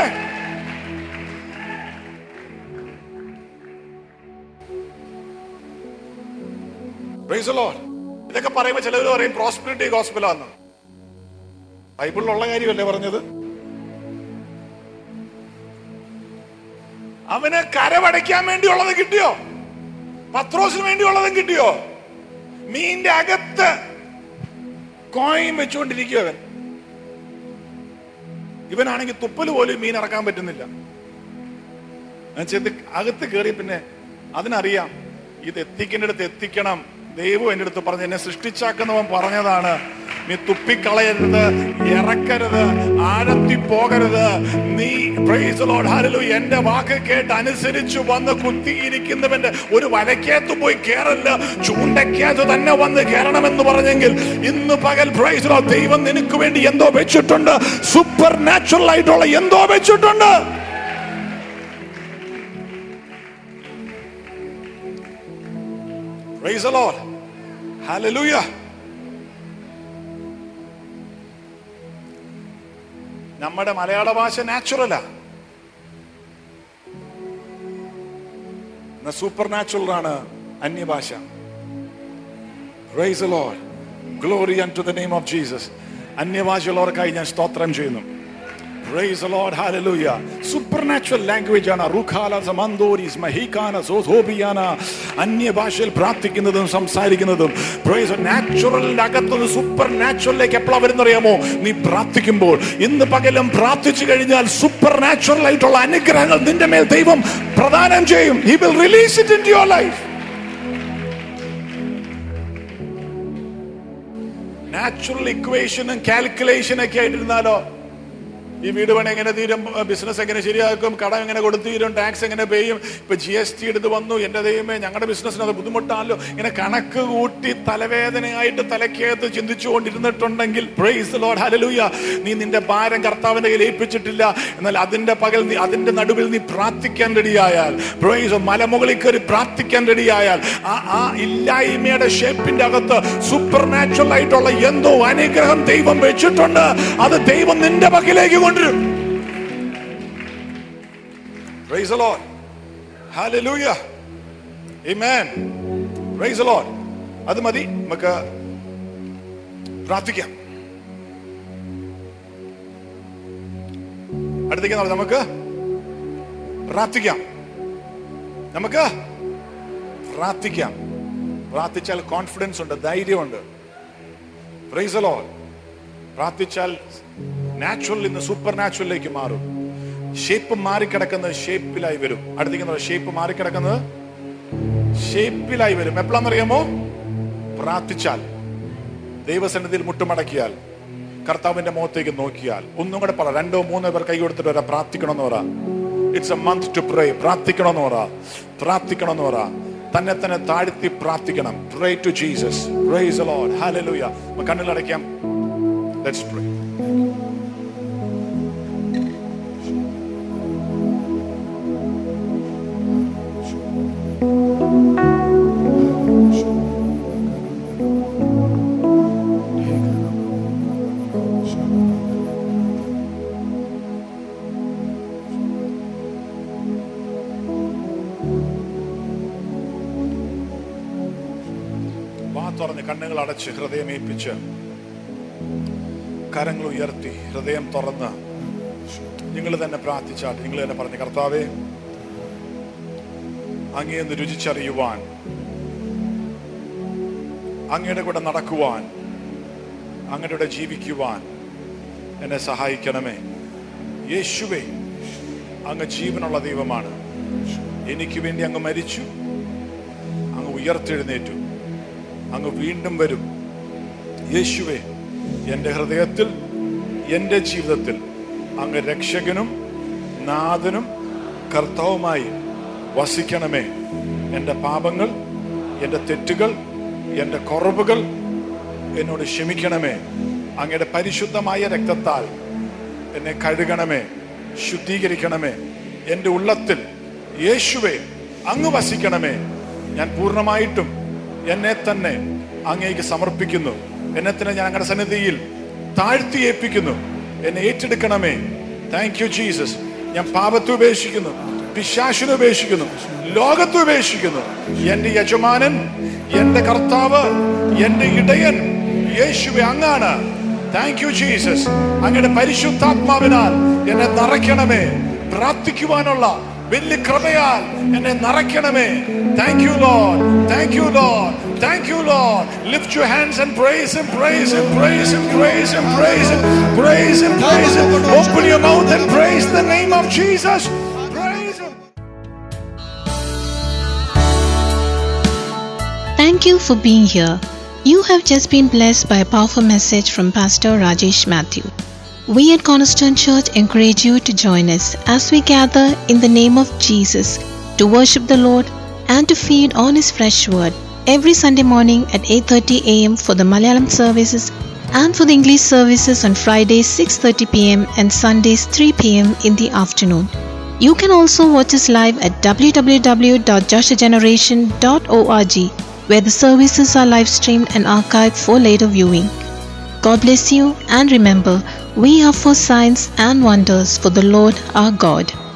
[SPEAKER 2] Praise the Lord. ഇതൊക്കെ പറയുമ്പോൾ ചിലവർ പറയും പ്രോസ്പെരിറ്റി ഗോസ്പലാന്ന് ബൈബിളിലുള്ള കാര്യമല്ലേ പറഞ്ഞത് അവന് കരവടയ്ക്കാൻ വേണ്ടിയുള്ളത് കിട്ടിയോ പത്രോസിന് വേണ്ടിയുള്ളതും കിട്ടിയോ മീന്റെ അകത്ത് കോയിൻ വെച്ചുകൊണ്ടിരിക്കും അവൻ ഇവനാണെങ്കിൽ തുപ്പല് പോലും മീൻ ഇറക്കാൻ പറ്റുന്നില്ല എന്നുവെച്ചാ ഇത് അകത്ത് കയറി പിന്നെ അതിനറിയാം ഇത് എത്തിക്കേണ്ടടുത്ത് എത്തിക്കണം ദൈവം എൻ്റെ അടുത്ത് പറഞ്ഞു എന്നെ സൃഷ്ടിച്ചാക്കുന്നവൻ പറഞ്ഞതാണ് നീ തുപ്പിക്കളയരുത് ഇറക്കരുത് ആഴത്തി പോകരുത് നീ praise the Lord, hallelujah. എന്റെ വാക്ക് കേട്ട് അനുസരിച്ചു വന്ന് കുത്തിയിരിക്കുന്നവന്റെ ഒരു വലക്കകത്ത് പോയി കേറല്ല ചൂണ്ടയ്ക്കകത്ത് തന്നെ വന്ന് കയറണമെന്ന് പറഞ്ഞെങ്കിൽ ഇന്ന് പകൽ praise the Lord, ദൈവം നിനക്ക് വേണ്ടി എന്തോ വെച്ചിട്ടുണ്ട് സൂപ്പർ നാച്ചുറൽ ആയിട്ടുള്ള എന്തോ വെച്ചിട്ടുണ്ട് Praise the Lord. Hallelujah. നമ്മുടെ മലയാള ഭാഷ നാച്ചുറലാ സൂപ്പർ നാച്ചുറൽ ആണ് അന്യഭാഷ Praise the Lord. Glory unto the name of Jesus. അന്യഭാഷയുള്ളവർക്കായി ഞാൻ സ്തോത്രം ചെയ്യുന്നു Praise the Lord. Hallelujah. Supernatural language ആണ് റുഖാല സമന്തോരിസ് മഹിക്കാന സോസോബിയാന അന്യഭാഷയിൽ പ്രാർത്ഥിക്കുന്നതും സംസാരിക്കുന്നതും പ്രൈസ് നാച്ചുറലിന്റെ അകത്തുനിന്ന് സൂപ്പർ നാച്ചുറലിലേക്ക് എപ്പോഴാ വരുന്നറിയാമോ നീ പ്രാർത്ഥിക്കുമ്പോൾ ഇന്ന് പകലും പ്രാർത്ഥിച്ചു കഴിഞ്ഞാൽ സൂപ്പർ നാച്ചുറൽ ആയിട്ടുള്ള അനുഗ്രഹങ്ങൾ നിന്റെ മേൽ ദൈവം പ്രദാനം ചെയ്യും he will release it in your life natural ഇക്വേഷനും കാൽക്കുലേഷൻ ഒക്കെ ആയിട്ടിരുന്നാലോ ഈ വീട് പണി എങ്ങനെ തീരും ബിസിനസ് എങ്ങനെ ശരിയാക്കും കടം എങ്ങനെ കൊടുത്തു തീരും ടാക്സ് എങ്ങനെ പേയും ഇപ്പൊ ജി എസ് ടി എടുത്ത് വന്നു എന്റെ ദൈവമേ ഞങ്ങളുടെ ബിസിനസ്സിന് അത് ബുദ്ധിമുട്ടാണല്ലോ ഇങ്ങനെ കണക്ക് കൂട്ടി തലവേദനയായിട്ട് തലക്കകത്ത് ചിന്തിച്ചുകൊണ്ടിരുന്നിട്ടുണ്ടെങ്കിൽ പ്രൈസ് ലോഡ് ഹലലൂയ നീ നിന്റെ ഭാരം കർത്താവിന്റെ കയ്യിൽ ഏൽപ്പിച്ചിട്ടില്ല എന്നാൽ അതിന്റെ പകൽ നീ അതിന്റെ നടുവിൽ നീ പ്രാർത്ഥിക്കാൻ റെഡിയായാൽ പ്രൈസ് മലമുകളിൽ കയറി പ്രാർത്ഥിക്കാൻ റെഡിയായാൽ ആ ആ ഇല്ലായ്മയുടെ ഷേപ്പിന്റെ അകത്ത് സൂപ്പർ നാച്ചുറൽ ആയിട്ടുള്ള എന്തോ അനുഗ്രഹം ദൈവം വെച്ചിട്ടുണ്ട് അത് ദൈവം നിന്റെ പക്കലേക്ക് കൊണ്ടുവരും Praise the Lord. Hallelujah. Amen. Praise the Lord. അത് മതി നമുക്ക് പ്രാർത്ഥിക്കാം അടുത്തേക്ക് നോക്കാം. നമുക്ക് പ്രാർത്ഥിക്കാം നമുക്ക് പ്രാർത്ഥിക്കാം പ്രാർത്ഥിച്ചാൽ കോൺഫിഡൻസ് ഉണ്ട് ധൈര്യമുണ്ട് പ്രൈസ് ലോൾ പ്രാർത്ഥിച്ചാൽ നാച്ചുറൽ ഇന്ന് സൂപ്പർ നാച്ചുറലിലേക്ക് മാറും ഷേപ്പ് മാറിക്കിടക്കുന്നത് ഷേപ്പിലായി വരും അടുത്തേക്ക് ഷേപ്പ് മാറിക്കിടക്കുന്നത് ഷേപ്പിലായി വരും എപ്പോഴാണെന്നറിയാമോ പ്രാർത്ഥിച്ചാൽ ദൈവസന്നിധിയിൽ മുട്ടുമടക്കിയാൽ കർത്താവിന്റെ മുഖത്തേക്ക് നോക്കിയാൽ ഒന്നും കൂടെ പറ രണ്ടോ മൂന്നോ പേർ കൈ കൊടുത്തിട്ട് വരാ പ്രാർത്ഥിക്കണമെന്ന് പറ it's a month to pray പ്രാർത്ഥിക്കണമെന്ന് പറ പ്രാർത്ഥിക്കണമെന്ന് പറ തന്നെ തന്നെ താഴ്ത്തി പ്രാർത്ഥിക്കണം pray to Jesus praise the Lord hallelujah കണ്ണുകളടയ്ക്കാം ലെറ്റ്സ് പ്രേ വാ തുറന്ന് കണ്ണുകൾ അടച്ച് ഹൃദയം ഏൽപ്പിച്ച് കരങ്ങൾ ഉയർത്തി ഹൃദയം തുറന്ന് നിങ്ങൾ തന്നെ പ്രാർത്ഥിച്ചാൽ നിങ്ങൾ തന്നെ പറഞ്ഞു കർത്താവേ അങ്ങേന്ന് രുചിച്ചറിയുവാൻ അങ്ങയുടെ കൂടെ നടക്കുവാൻ അങ്ങയുടെ കൂടെ ജീവിക്കുവാൻ എന്നെ സഹായിക്കണമേ യേശുവേ അങ്ങ് ജീവനുള്ള ദൈവമാണ് എനിക്ക് വേണ്ടി അങ്ങ് മരിച്ചു അങ്ങ് ഉയർത്തെഴുന്നേറ്റു അങ്ങ് വീണ്ടും വരും യേശുവെ എൻ്റെ ഹൃദയത്തിൽ എൻ്റെ ജീവിതത്തിൽ അങ്ങ് രക്ഷകനും നാഥനും കർത്താവുമായി വസിക്കണമേ എൻ്റെ പാപങ്ങൾ എൻ്റെ തെറ്റുകൾ എൻ്റെ കുറവുകൾ എന്നോട് ക്ഷമിക്കണമേ അങ്ങയുടെ പരിശുദ്ധമായ രക്തത്താൽ എന്നെ കഴുകണമേ ശുദ്ധീകരിക്കണമേ എൻ്റെ ഉള്ളത്തിൽ യേശുവെ അങ്ങ് വസിക്കണമേ ഞാൻ പൂർണ്ണമായിട്ടും എന്നെ തന്നെ അങ്ങേക്ക് സമർപ്പിക്കുന്നു എന്നെ തന്നെ ഞാൻ അങ്ങയുടെ സന്നിധിയിൽ താഴ്ത്തി ഏൽപ്പിക്കുന്നു എന്നെ ഏറ്റെടുക്കണമേ താങ്ക് യു ജീസസ് ഞാൻ പാപത്തെ ഉപേക്ഷിക്കുന്നു പിശാശിനെ ഉപേക്ഷിക്കുന്നു ലോകത്തെ ഉപേക്ഷിക്കുന്നു എന്റെ യജമാനൻ എന്റെ കർത്താവ് എന്റെ ഇടയൻ യേശുവെ അങ്ങാണ് താങ്ക് യു ജീസസ് അങ്ങയുടെ പരിശുദ്ധാത്മാവിനാൽ എന്നെ നിറയ്ക്കണമേ പ്രാർത്ഥിക്കുവാനുള്ള വലിയ കൃപയാൽ എന്നെ നിറയ്ക്കണമേ thank you Lord thank you Lord thank you Lord lift your hands and praise him praise him praise him praise him praise him praise him praise him open your mouth and praise the name of Jesus praise him
[SPEAKER 1] Thank you for being here. You have just been blessed by a powerful message from Pastor Rajesh Matthew. We at Cornerstone Church encourage you to join us as we gather in the name of Jesus to worship the Lord and to feed on his fresh word every Sunday morning at 8:30 a.m. for the Malayalam services and for the English services on Fridays 6:30 p.m. and Sundays 3 p.m. in the afternoon. You can also watch us live at www.joshageneration.org where the services are live streamed and archived for later viewing. God bless you and remember, we are for signs and wonders for the Lord our God.